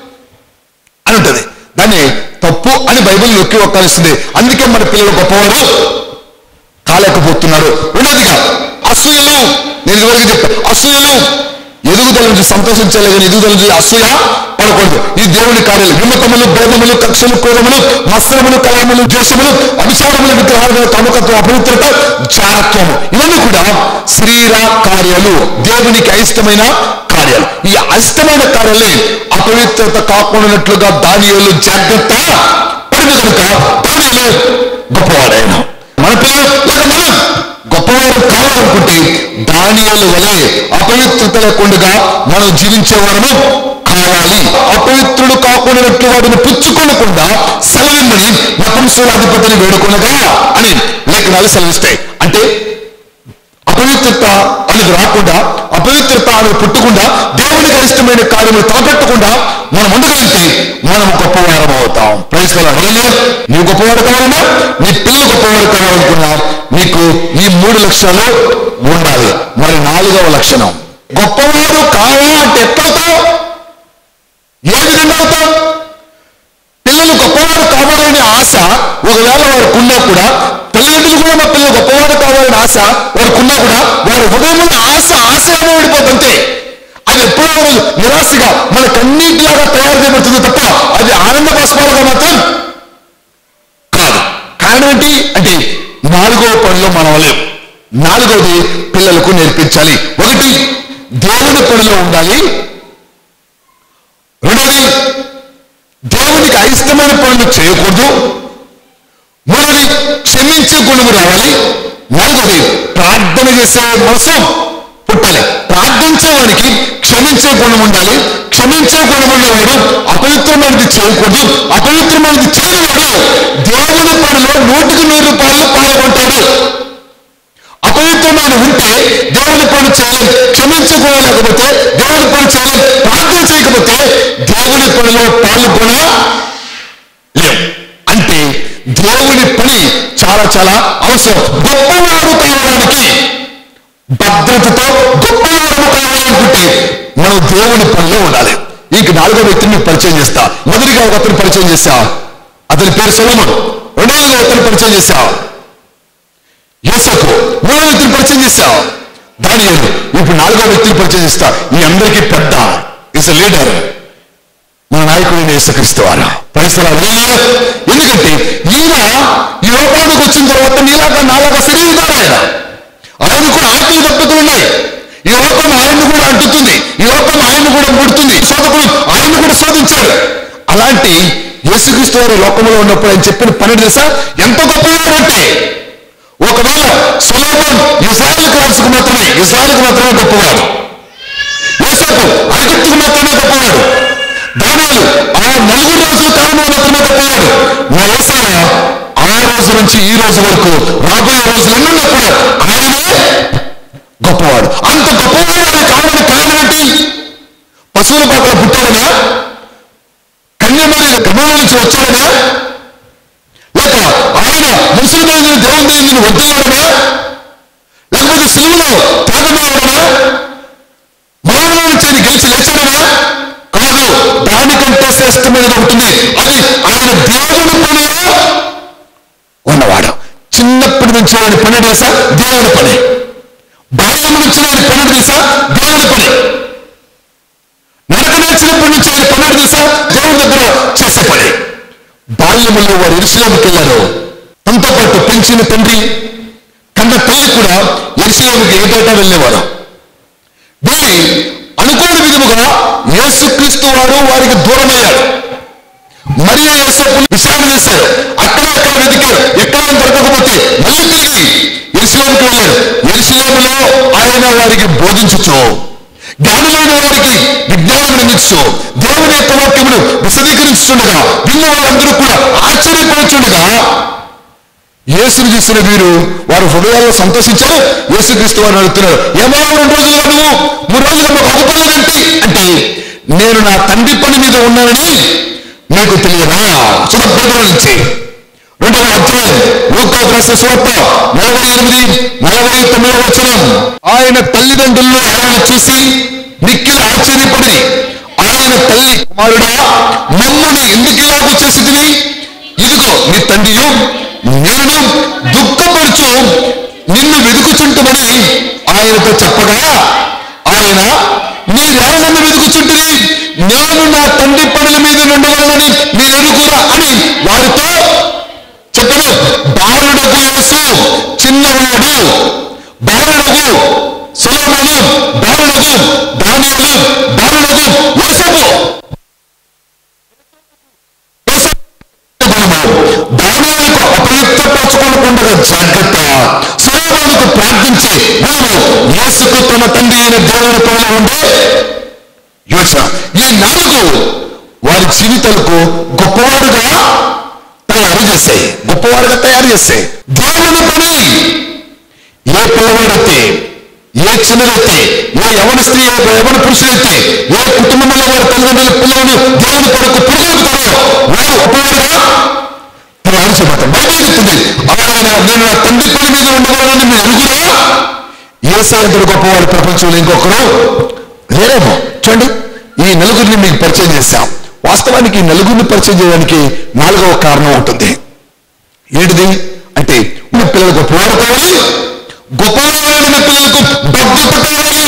అని ఉంటుంది దాన్ని తప్పు అని బైబిల్ నొక్కి ఒక్కలిస్తుంది అందుకే మన పిల్లలు గొప్పవారు కాలేకపోతున్నారు ఉన్నదిగా అసూయలు నేను ఇదివరకు చెప్పాను అసూయలు ఎదుగుదల నుంచి సంతోషించాలి కానీ ఎదుగుదల నుంచి అసూయ పడకూడదు ఈ దేవుని కార్యాలు విమతములు భేదములు కక్షలు క్రోధములు మత్సరములు కలములు ద్వేషములు అభిచారములు విగ్రహాలు కామకత్వం అపవిత్రత జారత్వము ఇవన్నీ కూడా శరీర కార్యాలు దేవునికి అయిష్టమైన కార్యాలు ఈ అయిష్టమైన కార్యాలే అపవిత్రత కాకుండానట్లుగా దానిలో జాగ్రత్త పడింది కనుక దానిలో గొప్పవాడైన మన పిల్లలు లేక మనం గొప్పవారు కావాలనుకుంటే దానియాల వలె అపవిత్రత లేకుండా మనం జీవించే వారము కావాలి అపవిత్రుడు కాకుండానట్లు వాడిని పుచ్చుకోనకుండా సెలవిమ్మని నపుంసలాధిపతిని వేడుకొనగా అని లేఖనాలు సెలవిస్తాయి అంటే అపవిత్రత అనేది రాకుండా అపవిత్రత అనేది పుట్టకుండా దేవునికి ఇష్టమైన కార్యములు తలపెట్టకుండా మనం ముందుకెళ్తే మనం గొప్పవారం అవుతాం ప్రైజ్ నీవు గొప్పవాడు కావాలన్నా నీ పిల్లలు గొప్పవాడు కావాలనుకున్నా నీకు ఈ మూడు లక్షణాలు ఉండాలి మరి నాలుగవ లక్షణం గొప్పవాడు కావాలా అంటే ఎట్లవుతావు ఏ విధంగా అవుతావు పిల్లలు గొప్పవాడు కావాలనే ఆశ ఒకవేళ వారికి ఉన్నా కూడా తల్లిదండ్రులు కూడా మా పిల్లలు గొప్పవాడు కావాలని ఆశ వారికి ఉన్నా కూడా వారి హృదయంలో ఆశ ఆశయాన్ని ఓడిపోతుంటే అది ఎప్పుడో ఒక రోజు నిరాశగా మన కన్నీటిలాగా తయారు చేయబడుతుంది తప్ప అది ఆనంద బాష్పాలుగా మాత్రం కాదు కారణం ఏంటి అంటే నాలుగవ పనిలో మనం లేవు నాలుగవది పిల్లలకు నేర్పించాలి ఒకటి దేవుని పనిలో ఉండాలి రెండవది దేవునికి అయిష్టమైన పనులు చేయకూడదు మూడవది క్షమించే గుణము రావాలి నాలుగవది ప్రార్థన చేసే మనసు పుట్టాలి ప్రార్థించేవాడికి క్షమించే గుణం ఉండాలి క్షమించే గుణం ఉన్నవాడు అపవిత్రమైనది చేయకూడదు అపవిత్రమైనది చేయనివాడు దేవుని పనిలో నూటికి నూరు రూపాయలు పాల్గొంటాడు అపవిత్రమైన ఉంటే దేవుని పని చేయలేం క్షమించుకోలేకపోతే దేవుని పని చేయలేం ప్రార్థన చేయకపోతే దేవుని పనిలో పాల్గొన లేం అంటే దేవుని పని చాలా చాలా చాలా అవసరం గొప్పవాడు కావడానికి భద్రతతో గొప్పవాడు కావాలనుకుంటే మనం దేవుని పనిలో ఉండాలి ఇంక నాలుగో వ్యక్తిని మీకు పరిచయం చేస్తా మొదటిగా ఒక అతను పరిచయం చేశా అతని పేరు సొలముడు రెండవదిగా ఒకరిని పరిచయం చేశా యోసకు మూడో వ్యక్తిని పరిచయం చేశా దానియేలు ఇప్పుడు నాలుగో వ్యక్తిని పరిచయం చేస్తా ఈ అందరికీ పెద్ద ఇస్ లీడర్ మన నాయకుడైన యేసుక్రీస్తు వారు పరిసరాలు ఎందుకంటే ఈయన ఈ లోకానికి వచ్చిన తర్వాత నీలాగా నాలాగా శరీరదారు ఆయన ఆయన కూడా ఆకలి దెబ్బతులు ఉన్నాయి ఈ లోకం ఆయన్ని కూడా అంటుతుంది ఈ లోకం ఆయన్ని కూడా ముడుతుంది శోధకుడు ఆయన్ని కూడా శోధించాడు అలాంటి యేసుక్రీస్తు వారు ఈ లోకంలో ఉన్నప్పుడు ఆయన చెప్పిన పని తెలుసా ఎంత గొప్పవాడు అంటే ఒకవేళ సులోభం ఇజ్రాయల్ క్లాస్కు మాత్రమే ఇజ్రాయల్కి మాత్రమే గొప్పవాడు యోసేపు ఐగుప్తుకు మాత్రమే గొప్పవాడు దానియాలు ఆ నలుగురు రోజుల కాలంలో మాత్రమే గొప్పవాడు నా యేసయ్య ఆ రోజు నుంచి ఈ రోజు వరకు రాబోయే రోజులన్నీ కూడా ఆయనే గొప్పవాడు అంత గొప్పవాడు ఆయన కావడానికి కారణం ఏంటి పశువుల పాత్ర పుట్టాడనా కన్యమరి గర్భంలో నుంచి వచ్చాడనా లేక ఆయన ముసలి దేవుని దేవుని దేవుని వద్దలేడనా లేకపోతే సిలువలో త్యాగమేయడమా మరణంలో నుంచి ఆయన గెలిచి లేచాడనా కాదు దానికంటే శ్రేష్టమైనది ఉంటుంది అది ఆయన దేవుని పనిలో ఉన్నవాడు చిన్నప్పటి నుంచి ఆయన పని తెలుసా దేవుని పని బాల్యం నుంచి ఆయన పని తెలుసా దేవుని పని నడక నేర్చినప్పటి నుంచి ఆయన పని తెలుసా దేవుని దగ్గర చేసే పని బాల్యములో వారు ఎరుసలేముకి వెళ్ళారు తనతో పాటు పెంచిన తండ్రి కన్న తల్లి కూడా ఎరుసలేముకి ఏటేటా వెళ్ళేవారు వెళ్ళి అనుకోని విధముగా యేసుక్రీస్తు వారు వారికి దూరమయ్యాడు మరియు యేసప్పు విచారణ చేశారు అక్కడ అక్కడ వెతికారు ఎక్కడ దొరకకపోతే మళ్ళీ తిరిగి ఎరుసలేముకి వెళ్ళారు ఎరుసలేములో ఆయన వారికి బోధించచ్చు జ్ఞానమైన వారికి విజ్ఞానం అందించు దేవుని యొక్క వాక్యమును విశదీకరించుండగా విన్న వాళ్ళందరూ కూడా ఆశ్చర్యపడుచుండగా యేసుని చూసిన వీరు వారు హృదయాల్లో సంతోషించారు యేసుక్రీస్తు వారు అడుగుతున్నారు ఏమో రెండు రోజులుగా నువ్వు మూడు రోజులుగా మాకు అగుపడలేదంటే అంటే నేను నా తండ్రి పని మీద ఉన్నానని మీకు తెలియదా సుఖప్రదల నుంచి రెండవ అధ్యాయం లూకా రాసిన సువార్త నలభై ఎనిమిది నలభై తొమ్మిదవ వచనం ఆయన తల్లిదండ్రులు ఆయన చూసి మిక్కిలి ఆశ్చర్యపడి ఆయన తల్లి కుమారుడా మమ్మల్ని ఎందుకు ఇలాగూ చేసిదివి ఇదిగో నీ తండ్రియు నేను దుఃఖపరచు నిన్ను వెతుకుచుంటుమని ఆయనతో చెప్పగా ఆయన మీరెవరు నన్ను వెతుకుచుంటుంది నేను నా తండ్రి పనుల మీద ఉండవాలని మీరు ఎరుగురా అని వారితో చెప్పను బాలుడకు యేసు చిన్నవాడు బాలుడకు సులభను బాలుడకు దానియలు బాలుడకు యోసపు దానిలకు అపయుక్తపరచుకోకుండా జాగ్రత్త సులభానికి ప్రార్థించి మనము యేసుకు తన తండ్రి అయిన దేవుని పనులు ఉండే యోచన ఈ నాలుగు వారి జీవితాలకు గొప్పవాడుగా తయారు చేస్తాయి గొప్పవాడుగా తయారు చేస్తాయి దేవుని పని ఏ పిల్లవాడైతే ఏ చిన్నదైతే ఏ యవన స్త్రీ ఏ యవన పురుషులైతే ఏ కుటుంబంలో వారి తల్లిదండ్రుల పిల్లలను దేవుని కొరకు పురుగొలుపుతారో వారు గొప్పవాడుగా తయారు చేయబడతారు బైబిల్ చెప్తుంది ఆయన నేను నా తండ్రి పని మీద ఉండవాలని మీరు ఎరుగురా ఏసైంతుడు గొప్పవాడు ప్రపంచంలో ఇంకొకరు లేరేమో చూడండి ఈ నలుగురిని మీకు పరిచయం చేశాం వాస్తవానికి ఈ నలుగురిని పరిచయం చేయడానికి నాలుగవ కారణం ఉంటుంది ఏంటిది అంటే మీ పిల్లలు గొప్పవాడు కావాలి గొప్పవాడైన పిల్లలకు భద్రత కావాలి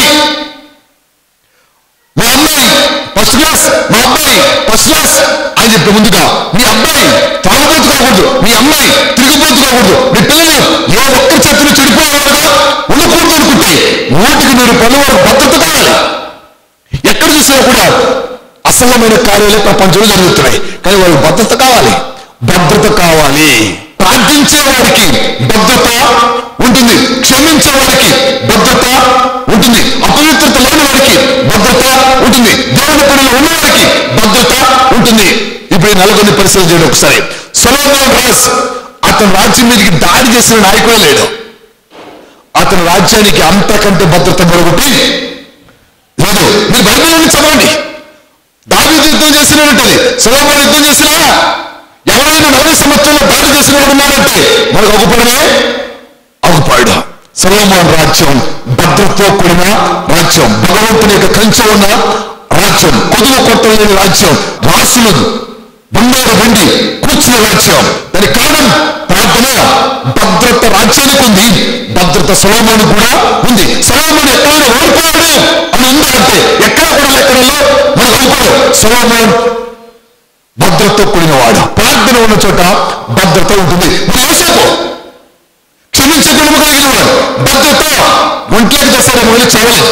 మా అమ్మాయి ఫస్ట్ క్లాస్ మా అబ్బాయి ఫస్ట్ క్లాస్ అని చెప్పి ముందుగా మీ అబ్బాయి తాగుబోతు కాకూడదు మీ అమ్మాయి తిరుగుబోతు కాకూడదు మీ పిల్లలు ఏ ఒక్కరి చేతులు చెడిపోయేవారుగా ఉండకూడదు అనుకుంటే నూటికి నూరు పనులు వారు భద్రత కావాలి ఎక్కడ చూసినా కూడా అసహ్యమైన కార్యాలు ప్రపంచంలో జరుగుతున్నాయి కానీ వాళ్ళకి భద్రత కావాలి భద్రత కావాలి ప్రార్థించే వారికి భద్రత ఉంటుంది క్షమించే వారికి భద్రత ఉంటుంది అపవిత్రత లేని వారికి భద్రత ఉంటుంది దేవుని పనిలో ఉన్న వారికి భద్రత ఉంటుంది ఇప్పుడు ఈ నలుగురిని పరిశీలన చేయండి ఒకసారి సొలోమోన్ రాస్ అతని రాజ్యం మీదకి దాడి చేసిన నాయకుడే లేడు అతని రాజ్యానికి అంతకంటే భద్రత మరొకటి లేదు మీరు బైబిల్ నుండి చదవండి దావీదు యుద్ధం చేసిన ఉంటుంది సులభం యుద్ధం చేసినా ఎవరైనా నలభై సంవత్సరాలు దాడి చేసిన వాడు ఉన్నాడంటే మనకు అగుపడమే అగుపాడు సలోమాన్ రాజ్యం భద్రతతో కూడిన రాజ్యం భగవంతుని యొక్క కంచె ఉన్న రాజ్యం కొదువ కొట్టలేని రాజ్యం రాసులు బంగారు వెండి కూర్చున్న రాజ్యం దానికి కారణం ప్రార్థన భద్రత రాజ్యానికి ఉంది భద్రత సలోమాను కూడా ఉంది సలోమాన్ ఎక్కడైనా ఓడిపోయాడు అని ఉందా అంటే ఎక్కడ కూడా లెక్కలలో మనకు అనుకోడు సలోమాన్ భద్రతతో కూడినవాడు ప్రార్థన ఉన్న చోట భద్రత ఉంటుంది మరి యోసేపు క్షమించే గుణము కలిగిన వాడు భద్రత ఒంట్లోకి చేశారేమో అని చావలేదు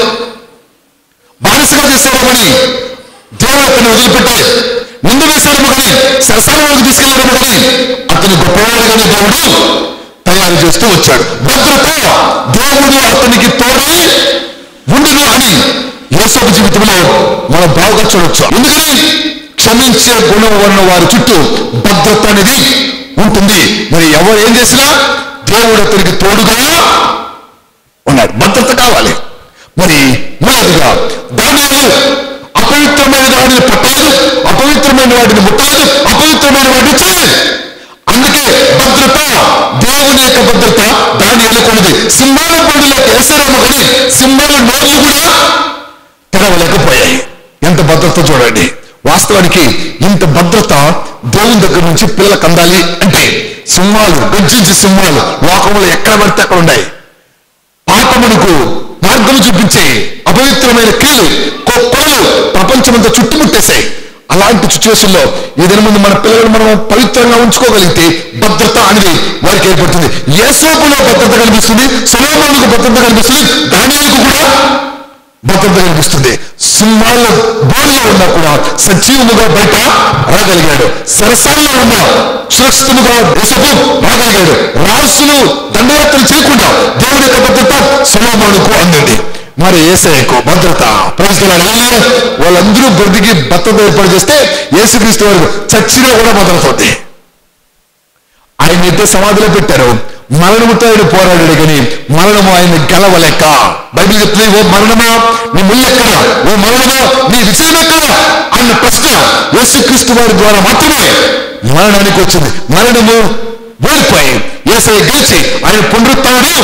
బానిసగా చేశారేమని దేవుడు అతన్ని వదిలిపెట్టాలి ముందు వేశాడేమో కానీ సరసరంలోకి తీసుకెళ్లాడేమో కానీ అతని గొప్పవాడుగానే దేవుడు తయారు చేస్తూ వచ్చాడు భద్రత దేవుడు అతనికి తోడై ఉండును అని యేసపు జీవితంలో మనం బాగా చూడొచ్చు ఎందుకని క్షమించే గుణం ఉన్న వారి చుట్టూ భద్రత అనేది ఉంటుంది మరి ఎవరు ఏం చేసినా దేవుడు అతనికి తోడుగా ఉన్నాడు భద్రత కావాలి మరి మొదటిగా దానిలో అపవిత్రమైన వాటిని పట్టలేదు అపవిత్రమైన వాటిని ముట్టలేదు అపవిత్రమైన వాటిని చేయలేదు అందుకే భద్రత దేవుని యొక్క భద్రత దాన్ని ఎన్నుకున్నది సింహాల బండిలోకి వేసారేమో కానీ సింహాల నోళ్ళు కూడా తెరవలేకపోయాయి ఎంత భద్రత చూడండి వాస్తవానికి ఇంత భద్రత దేవుని దగ్గర నుంచి పిల్లలకు అందాలి అంటే సింహాలు గర్జించే సింహాలు లోకంలో ఎక్కడ పడితే అక్కడ ఉన్నాయి పాపమునకు మార్గం చూపించే అపవిత్రమైన క్రియలు కొక్కలు ప్రపంచమంతా చుట్టుముట్టేశాయి అలాంటి సిచ్యువేషన్ లో ఈ ముందు మన పిల్లలను మనం పవిత్రంగా ఉంచుకోగలిగితే భద్రత అనేది వారికి ఏర్పడుతుంది యేసోపులో భద్రత కనిపిస్తుంది సొలోమానుకు భద్రత కనిపిస్తుంది దానిలకు కూడా భద్రత కనిపిస్తుంది సింహాల బోన్లో ఉన్నా కూడా సజీవముగా బయట రాగలిగాడు సరసాల్లో ఉన్నా సురక్షితముగా యేసపు రాగలిగాడు రాసులు దండయాత్రలు చేయకుండా దేవుడి యొక్క భద్రత సొలోమానుకు అందింది మరి ఏసఐకు భద్రత ప్రజలు వాళ్ళందరూ బ్రతికి భద్రత ఏర్పాటు చేస్తే యేసుక్రీస్తు వరకు చచ్చినా కూడా భద్రత ఉంది ఆయన అయితే సమాధిలో పెట్టారు మరణముతో ఆయన పోరాడాడు కానీ మరణము ఆయన గెలవలేక బైబిల్ చెప్తుంది ఓ మరణమా నీ ముల్లెక్కడ ఓ మరణమా నీ విజయం ఎక్కడ అన్న ప్రశ్న యేసుక్రీస్తు వారి ద్వారా మాత్రమే మరణానికి వచ్చింది మరణము ఓడిపోయి ఏసై గెలిచి ఆయన పునరుత్డు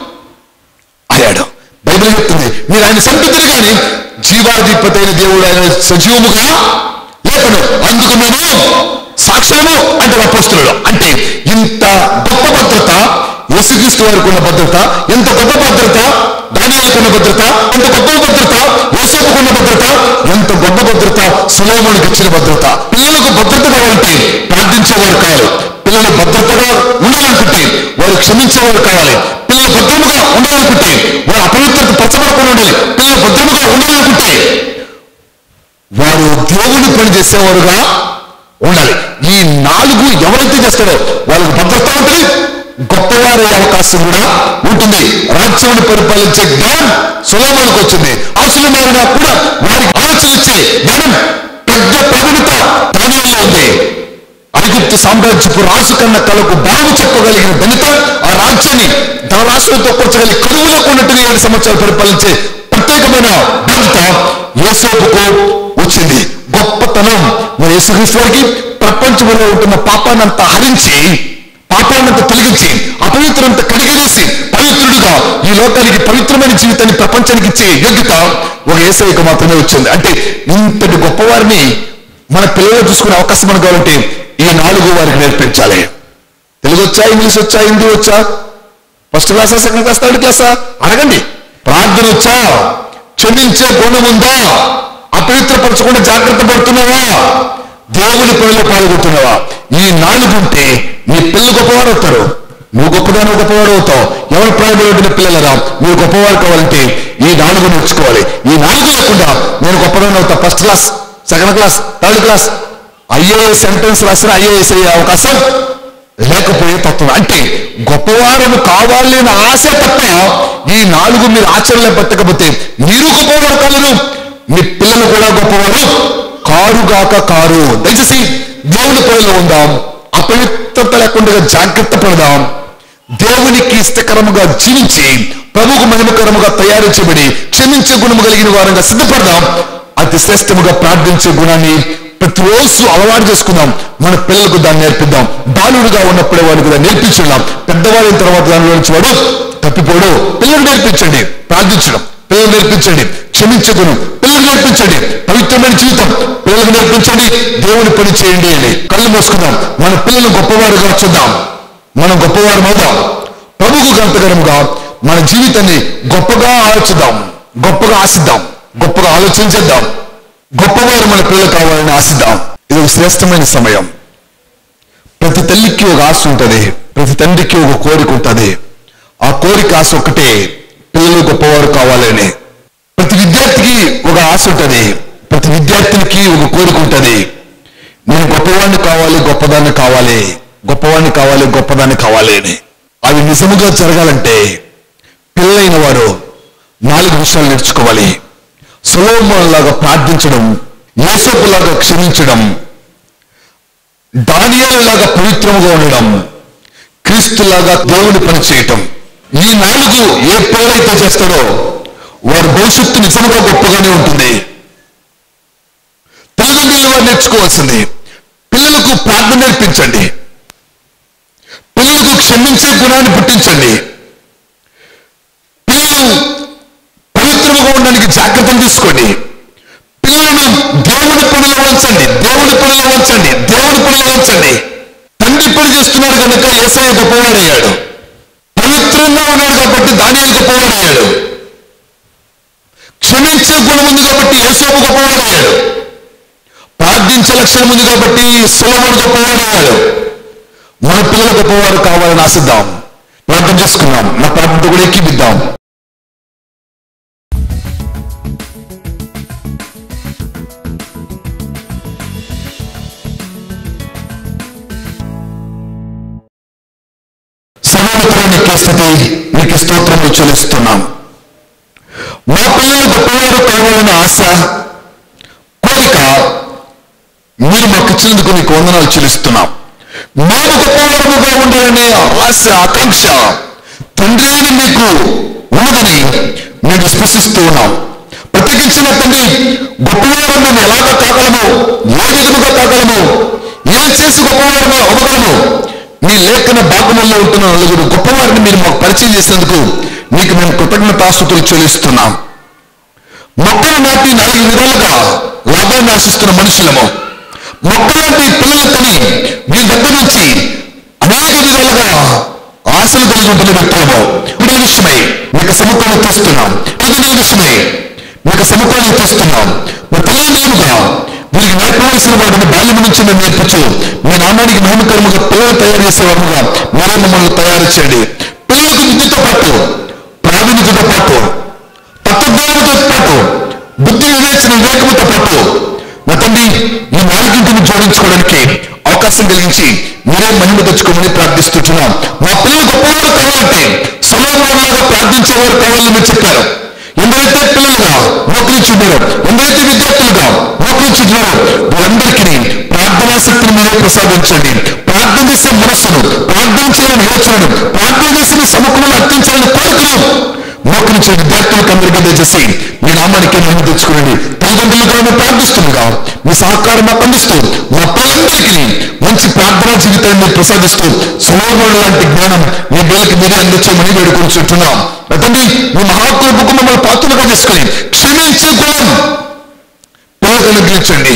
అయ్యాడు బైబిల్ చెప్తుంది మీరు ఆయన సంపిద్దరు కానీ జీవాధిపతి అయిన దేవుడు ఆయన సజీవముగా లేపను అందుకు మేము సాక్ష్యము అంటే అపోస్తులు అంటే ఇంత గొప్ప భద్రత యేసుక్రీస్తు వారికి ఉన్న భద్రత ఎంత గొప్ప భద్రత దానియాలకు ఉన్న భద్రత ఎంత గొప్ప భద్రత యోసేపుకు ఉన్న భద్రత ఎంత గొప్ప భద్రత సులోమునికి ఇచ్చిన భద్రత పిల్లలకు భద్రత కావాలంటే ప్రార్థించేవారు కావాలి పిల్లలు భద్రతగా ఉండాలనుకుంటే వారు క్షమించేవారు కావాలి పిల్లలు భద్రముగా ఉండాలనుకుంటే వారు అపవిత్రత పరచబడకుండా ఉండాలి పిల్లలు భద్రముగా ఉండాలనుకుంటే వారు దేవుని పని చేసేవారుగా ఉండాలి ఈ నాలుగు ఎవరైతే చేస్తారో వాళ్ళకి భద్రత ఉంటుంది గొప్పవారే అవకాశం కూడా ఉంటుంది రాజ్యాన్ని పరిపాలించే జ్ఞానం సులభానికి వచ్చింది అవసరమైన కూడా వారికి ఆలోచన ఇచ్చే జ్ఞానం పెద్ద ప్రవణత ప్రాణంలో ఉంది ఐగుప్తు సామ్రాజ్యపు రాజు కన్న కలకు బాగు చెప్పగలిగిన ఘనత ఆ రాజ్యాన్ని తన రాష్ట్రంతో కూర్చగలిగి కరువులకు ఉన్నట్టుగా ఏడు సంవత్సరాలు పరిపాలించే ప్రత్యేకమైన బాధ్యత యేసోపుకు వచ్చింది గొప్పతనం మరి యేసుక్రీస్తు వారికి ప్రపంచంలో ఉంటున్న పాపాన్నంతా హరించి పాపాన్నంతా తొలగించి అపవిత్రంతా కడిగేసి పవిత్రుడుగా ఈ లోకానికి పవిత్రమైన జీవితాన్ని ప్రపంచానికి ఇచ్చే యోగ్యత ఒక ఏసైకి మాత్రమే వచ్చింది అంటే ఇంతటి గొప్పవారిని మన పిల్లలు చూసుకునే అవకాశం మనకు కావాలంటే ఈ నాలుగు వారికి నేర్పించాలి తెలుగు వచ్చా ఇంగ్లీష్ వచ్చా హిందీ వచ్చా ఫస్ట్ క్లాసా సెకండ్ క్లాస్ థర్డ్ క్లాసా అడగండి ప్రార్థన వచ్చా క్షమించే గుణం ఉందా అపవిత్రపరచకుండా జాగ్రత్త పడుతున్నావా దేవుని పనిలో పాల్గొంటున్నావా ఈ నాలుగు ఉంటే నీ పిల్లలు గొప్పవారు అవుతారు నువ్వు గొప్పదాని గొప్పవాడు అవుతావు ఎవరు ప్రాయపడిన పిల్లలరా మీరు గొప్పవారు కావాలంటే ఈ నాలుగు నేర్చుకోవాలి ఈ నాలుగు లేకుండా నేను గొప్పదాన్ని అవుతా first class second class third class IAS entrance రాసిన ఐఏఎస్ అయ్యే అవకాశం లేకపోయే తత్వం అంటే గొప్పవారము కావాలి అని ఆశ తప్ప ఈ నాలుగు మీరు ఆచరణలో పెట్టకపోతే మీరు గొప్పవారు కాలేరు మీ పిల్లలు కూడా గొప్పవారు కారుగాక కారు దయచేసి దేవుని పనిలో ఉందాం అపవిత్రత లేకుండా జాగ్రత్త పడదాం దేవునికి ఇష్టకరముగా జీవించి ప్రభుకు మహిమకరముగా తయారు చేయబడి క్షమించే గుణము కలిగిన వారంగా సిద్ధపడదాం అతి శ్రేష్టముగా ప్రార్థించే గుణాన్ని ప్రతిరోజు అలవాటు చేసుకుందాం మన పిల్లలకు దాన్ని నేర్పిద్దాం బాలుడుగా ఉన్నప్పుడే వాడికి దాన్ని నేర్పించున్నాం పెద్దవాడిన తర్వాత దానిలో నుంచి వాడు తప్పిపోడు పిల్లలు నేర్పించండి ప్రార్థించడం పిల్లలు నేర్పించండి క్షమించగును పిల్లలు నేర్పించండి పవిత్రమైన జీవితం పిల్లలకు నేర్పించండి దేవుని పని చేయండి అని కళ్ళు మూసుకుందాం మన పిల్లలు గొప్పవారుగా చూద్దాం మనం గొప్పవారు అవుదాం ప్రభుకు గంతకరముగా మన జీవితాన్ని గొప్పగా ఆలోచిద్దాం గొప్పగా ఆశిద్దాం గొప్పగా ఆలోచించేద్దాం గొప్పవారు మన పిల్లలు కావాలని ఆశిద్దాం ఇది ఒక శ్రేష్టమైన సమయం ప్రతి తల్లికి ఒక ఆశ ఉంటుంది ప్రతి తండ్రికి ఒక కోరిక ఉంటుంది ఆ కోరిక ఆశ ఒకటే పిల్లలు గొప్పవారు కావాలని ప్రతి విద్యార్థికి ఒక ఆశ ఉంటుంది ప్రతి విద్యార్థినికి ఒక కోరిక ఉంటుంది నేను గొప్పవాడిని కావాలి గొప్పదాన్ని కావాలి గొప్పవాడిని కావాలి గొప్పదాన్ని కావాలి అని అవి నిజముగా జరగాలంటే పిల్లలైన వారు నాలుగు విషయాలు నేర్చుకోవాలి సులోభంలాగా ప్రార్థించడం యేసోపులాగా క్షమించడం దానియాలలాగా పవిత్రముగా ఉండడం క్రీస్తులాగా దేవుని పని చేయటం ఈ నాలుగు ఏ పిల్లలైతే చేస్తారో వారి భవిష్యత్తు నిజంగా గొప్పగానే ఉంటుంది తల్లిదండ్రులు వారు నేర్చుకోవాల్సింది పిల్లలకు ప్రార్థన నేర్పించండి పిల్లలకు క్షమించే గుణాన్ని పుట్టించండి పిల్లలు పవిత్రముగా ఉండడానికి జాగ్రత్తలు తీసుకోండి పిల్లలను దేవుని పనిలో ఉంచండి దేవుని పనిలో ఉంచండి దేవుని పనిలో ఉంచండి తండ్రి పని చేస్తున్నాడు కనుక ఏసఐ గొప్పవాడయ్యాడు పవిత్రంగా ఉన్నాడు కాబట్టి దానియాలు గొప్పవాడయ్యాడు క్షమించే గుణం ఉంది కాబట్టి యేసోపు గొప్పవాడయ్యాడు ప్రార్థించే లక్షణం ఉంది కాబట్టి సులభుడు గొప్పవాడయ్యాడు మన పిల్లలు గొప్పవారు కావాలని ఆశిద్దాం ప్రార్థన చేసుకుందాం నా ప్రార్థన కూడా ఎక్కిద్దాం సర్వోన్నతుడు నీకే స్థితి నీకు స్తోత్రములు చెల్లిస్తున్నాం మా పిల్లలు గొప్పవారు కావాలన్న ఆశ కోరిక మీరు మాకు ఇచ్చినందుకు నీకు వందనాలు చెల్లిస్తున్నాం మేము గొప్పవారముగా ఉండాలనే ఆశ ఆకాంక్ష తండ్రి అయిన మీకు ఉన్నదని మేము స్పృశిస్తూ ఉన్నాం ప్రత్యేకించిన తండ్రి గొప్పవారు మేము ఎలాగ కాగలము ఏ విధముగా కాగలము ఏం చేసి గొప్పవారు అవ్వగలము మీ లేఖన భాగంలో ఉంటున్న నలుగురు గొప్పవారిని మీరు మాకు పరిచయం చేసినందుకు మీకు మేము కృతజ్ఞతాస్తుతులు చెల్లిస్తున్నాం మొక్కలు నాటి నాలుగు విధాలుగా లాభాన్ని ఆశిస్తున్న మనుషులము మొక్కలాంటి పిల్లలు కని మీ దగ్గర నుంచి అనేక విధాలుగా ఆశలు కలిగి ఉంటున్న వ్యక్తులము బిడ్డల విషయమై మీకు సమకూలం తెస్తున్నాం ప్రజల విషయమై మీకు సమకూలం తెస్తున్నాం మీ పిల్లలుగా వీరికి నేర్పవలసిన వాటిని బాల్యం నుంచి మేము నేర్పించు మీ నామానికి మహిమకరముగా పిల్లలు తయారు చేసేవారుగా మీరే మమ్మల్ని తయారు చేయండి పిల్లలకు విద్యతో పాటు ప్రావీణ్యతతో పాటు తత్వజ్ఞానంతో పాటు బుద్ధి వివేచన వివేకముతో పాటు నా తండ్రి ఈ నాలుగింటిని జోడించుకోవడానికి అవకాశం కలిగించి మీరే మహిమ తెచ్చుకోమని ప్రార్థిస్తున్నాం మా పిల్లలు గొప్పవారు కావాలంటే సమాధానంగా ప్రార్థించేవారు కావాలని మీరు చెప్పారు ఎందరైతే పిల్లలుగా మోకరించున్నారు ఎందరైతే విద్యార్థులుగా మోకరించున్నారు వారందరికీ ప్రార్థనాశక్తిని మీరే ప్రసాదించండి ప్రార్థన చేసే మనస్సును ప్రార్థన చేయాలని యోచనను ప్రార్థన చేసిన సముఖంలో అర్పించాలని కోరికలు మోకరించే విద్యార్థులకు అందరికీ దయచేసి మీ నామానికి మహిమ తెచ్చుకోండి తల్లిదండ్రులుగా మేము ప్రార్థిస్తుండగా మీ సహకారం మాకు అందిస్తూ మా పిల్లలందరికీ మంచి ప్రార్థనా జీవితాన్ని మీరు ప్రసాదిస్తూ సులోభం లాంటి జ్ఞానం మీ బిడ్డలకి మీరే అందించమని వేడుకొంచుంటున్నాం తండ్రి మీ మహాకృపకు మమ్మల్ని పాత్రలుగా చేసుకుని క్షమించే గుణం పిల్లలకు అనుగ్రహించండి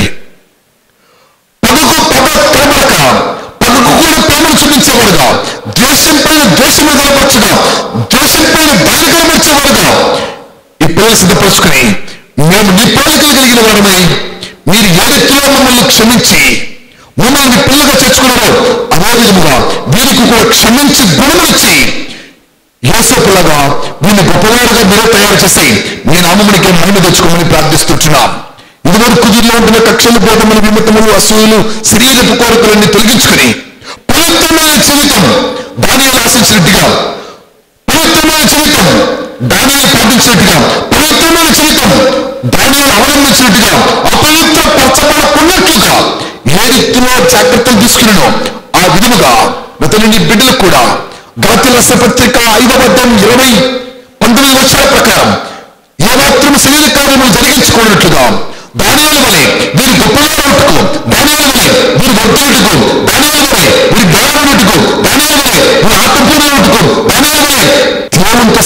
పగకు పగ కనబడక పగకు కూడా ప్రేమను చూపించేవాడుగా ద్వేషం పైన ద్వేషము కనపరచుగా ద్వేషం పైన దాని కనపరిచేవాడుగా ఈ పిల్లలు సిద్ధపరచుకుని మేము నీ పోలికలు కలిగిన వారమై మీరు ఏ వ్యక్తిలో మమ్మల్ని క్షమించి మమ్మల్ని మీ పిల్లగా తెచ్చుకున్నారో అదే విధముగా వీరికి కూడా క్షమించి గుణమిచ్చి యోసేపులాగా వీళ్ళు గొప్పవారుగా మీరే తయారు చేసి మీ నామమునికి మహిమ తెచ్చుకోమని ప్రార్థిస్తున్నాం ఇదివరకు కుదిరిలో ఉంటున్న కక్షలు భేదములు విమతములు అసూయలు శరీరపు కోరికలన్నీ తొలగించుకుని పవిత్రమైన జీవితం దాని ఆశించినట్టుగా పవిత్రమైన జీవితం దానిని పాటించినట్టుగా పవిత్రమైన జీవితం దానిని అవలంబించినట్టుగా అపవిత్ర పరచబడకున్నట్లుగా ఏ రీతిలో జాగ్రత్తలు తీసుకున్నానో ఆ విధముగా అతని నీ బిడ్డలకు కూడా గలతి పత్రిక ఐదవ అధ్యాయం ఇరవై పంతొమ్మిది వర్షాల ప్రకారం ఏ మాత్రం శరీర కార్యములు జరిగించుకున్నట్లుగా దాని వలె వీరు గొప్పగా ఉంటుకో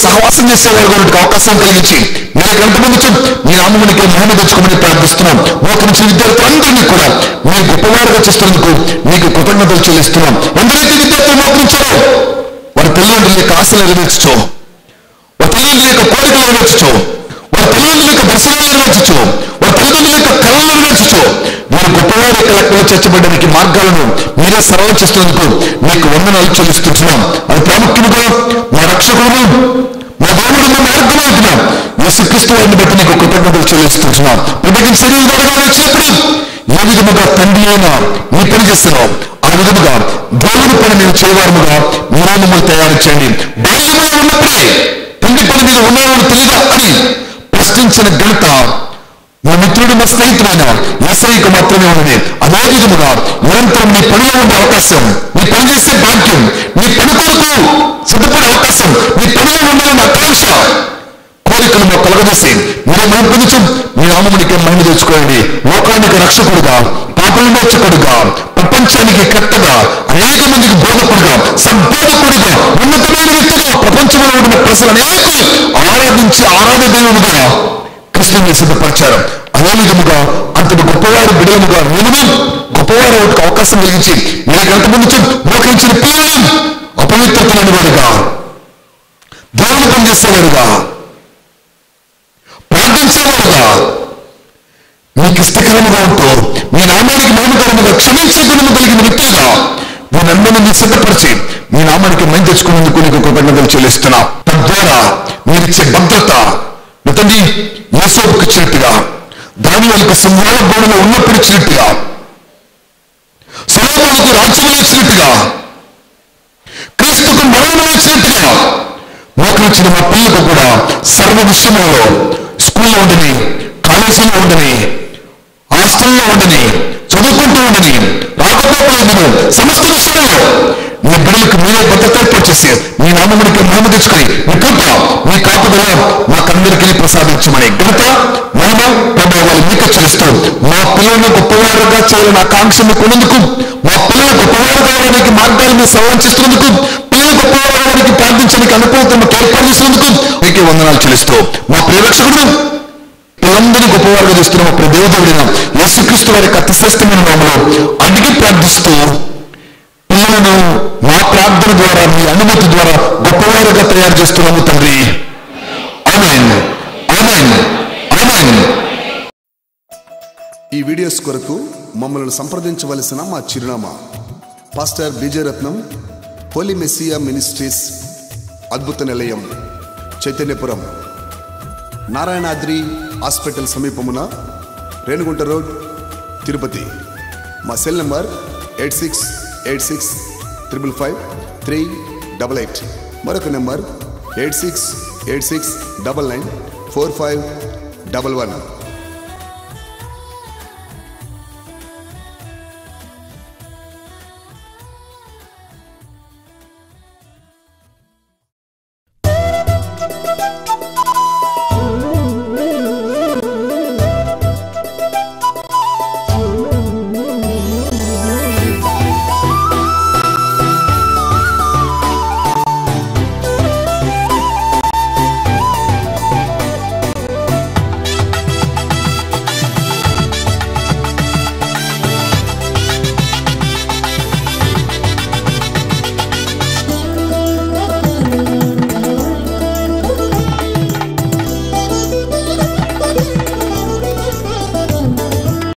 సహవాసం చేసేవారు గురించి అవకాశం కలిగించి మీరు ఎంతమంది మీ నామమునికి మహిమ తెచ్చుకోమని ప్రార్థిస్తున్నాం మోకరించిన విద్యార్థులందరినీ కూడా మీరు గొప్పవారుగా చేస్తున్నందుకు మీకు కృతజ్ఞతలు చెల్లిస్తున్నాం ఎందరైతే విద్యార్థులు మోకరించారో వారి తల్లిదండ్రుల యొక్క ఆశలు నెరవేర్చు వారి తల్లిదండ్రుల యొక్క కోరికలు నెరవేర్చు వారి తల్లిదండ్రుల యొక్క దర్శనాలు నెరవేర్చు వారి తల్లిదండ్రుల యొక్క కళలు నెరవేర్చు మీరు గొప్పవారి యొక్క లెక్కలు చేర్చబడడానికి మార్గాలను మీరే సరళం చేస్తున్నందుకు మీకు వందనాలు చెల్లిస్తున్నాం అది ప్రాముఖ్యముగా మా రక్షకులను మా దేవుడు మా మార్గం అవుతున్నాం యేసుక్రీస్తు వారిని బట్టి నీకు కృతజ్ఞతలు చెల్లిస్తున్నాం ప్రత్యేకించి శరీరం ద్వారా వచ్చినప్పుడు ఏ విధముగా తండ్రి అయినా నీ పని చేస్తున్నాం ఆ విధముగా దేవుని పని నేను చేయవారముగా మీరే మమ్మల్ని తయారు చేయండి బాల్యంలో ఉన్నప్పుడే తండ్రి పని మీద ఉన్నారని తెలియదా అని ప్రశ్నించిన ఘనత నా మిత్రుడు మా స్నేహితుడైన ఏసైకు మాత్రమే ఉన్నది అదే విధముగా నిరంతరం నీ పనిలో ఉండే అవకాశం నీ పని చేసే భాగ్యం నీ పని కొరకు సిద్ధపడే అవకాశం నీ పనిలో ఉండాలన్న ఆకాంక్ష కోరికలు మాకు కలగజేసి మీరు మహిమ పొందుచు మీ నామమునికి మహిమ తెచ్చుకోండి లోకానికి రక్షకుడుగా పాపల మోచకుడుగా ప్రపంచానికి కట్టగా అనేక మందికి బోధకుడుగా సద్బోధకుడుగా ఉన్నతమైన వ్యక్తిగా ప్రపంచంలో ఉన్న ప్రజలు అనేకులు ఆరాధించి ఆరాధ దేవుడుగా కృష్ణుని సిద్ధపరిచారు అదే విధముగా అంతటి గొప్పవారు బిడలముగా నేను గొప్పవారు ఒకటి అవకాశం కలిగించి మీరు ఎంతమంది మోకరించిన పిల్లలు అపవిత్రత లేని వారుగా దేవుని పనిచేసేవారుగా ప్రార్థించేవారుగా మీకు ఇష్టకరముగా ఉంటూ మీ నామానికి మహిమకరముగా క్షమించే గుణము కలిగిన వ్యక్తులుగా వీరందరినీ మీరు సిద్ధపరిచి మీ నామానికి మంచి తెచ్చుకునేందుకు నీకు కృతజ్ఞతలు చెల్లిస్తున్నా తద్వారా మీరిచ్చే భద్రత మీ తండ్రి యేసోపుకి ఇచ్చినట్టుగా దాని వాళ్ళకి సింహాల గోడలో ఉన్నప్పుడు ఇచ్చినట్టుగా సులోములకు రాజ్యంలో ఇచ్చినట్టుగా క్రీస్తుకు మరణంలో ఇచ్చినట్టుగా మోకరించిన మా పిల్లలకు కూడా సర్వ విషయంలో స్కూల్లో ఉండని కాలేజీలో ఉండని హాస్టల్లో ఉండని చదువుకుంటూ ఉండని రాకపోకలేదు సమస్త విషయంలో మీ బిడ్డలకు మీరే భద్రత ఏర్పాటు చేసి మీ నామమునికి మహిమ తెచ్చుకొని మీ కృప మీ కాపుదల మాకందరికీ ప్రసాదించమని ఘనత మహిమ ప్రభావాలు మీకు చెల్లిస్తూ మా పిల్లలను గొప్పవారుగా చేయాలని ఆకాంక్ష మీకు ఉన్నందుకు మా పిల్లలు గొప్పవారు కావడానికి మార్గాలు మీరు సవాల్ చేస్తున్నందుకు పిల్లలు గొప్పవారు కావడానికి ప్రార్థించడానికి అనుకూలతను ఏర్పాటు చేసినందుకు మీకే వందనాలు చెల్లిస్తూ మా ప్రియరక్షకుడు పిల్లలందరినీ గొప్పవారుగా చేస్తున్న మా దేవదేవుడైన యేసుక్రీస్తు వారి యొక్క అతిశ్రేష్టమైన నామలో అడిగి ప్రార్థిస్తూ పిల్లలను మా ప్రార్థన ద్వారా మీ అనుమతి ద్వారా గొప్పవారుగా తయారు చేస్తున్నాము తండ్రి ఆమెన్ ఆమెన్ ఆమెన్ ఈ వీడియోస్ కొరకు మమ్మల్ని సంప్రదించవలసిన మా చిరునామా pastor Vijayaratnam holy messiah ministries అద్భుత నిలయం చైతన్యపురం నారాయణాద్రి హాస్పిటల్ సమీపమున రేణుగుంట రోడ్ తిరుపతి మా cell number eight six eight six triple five three double eight మరొక number eight six eight six double nine four five double one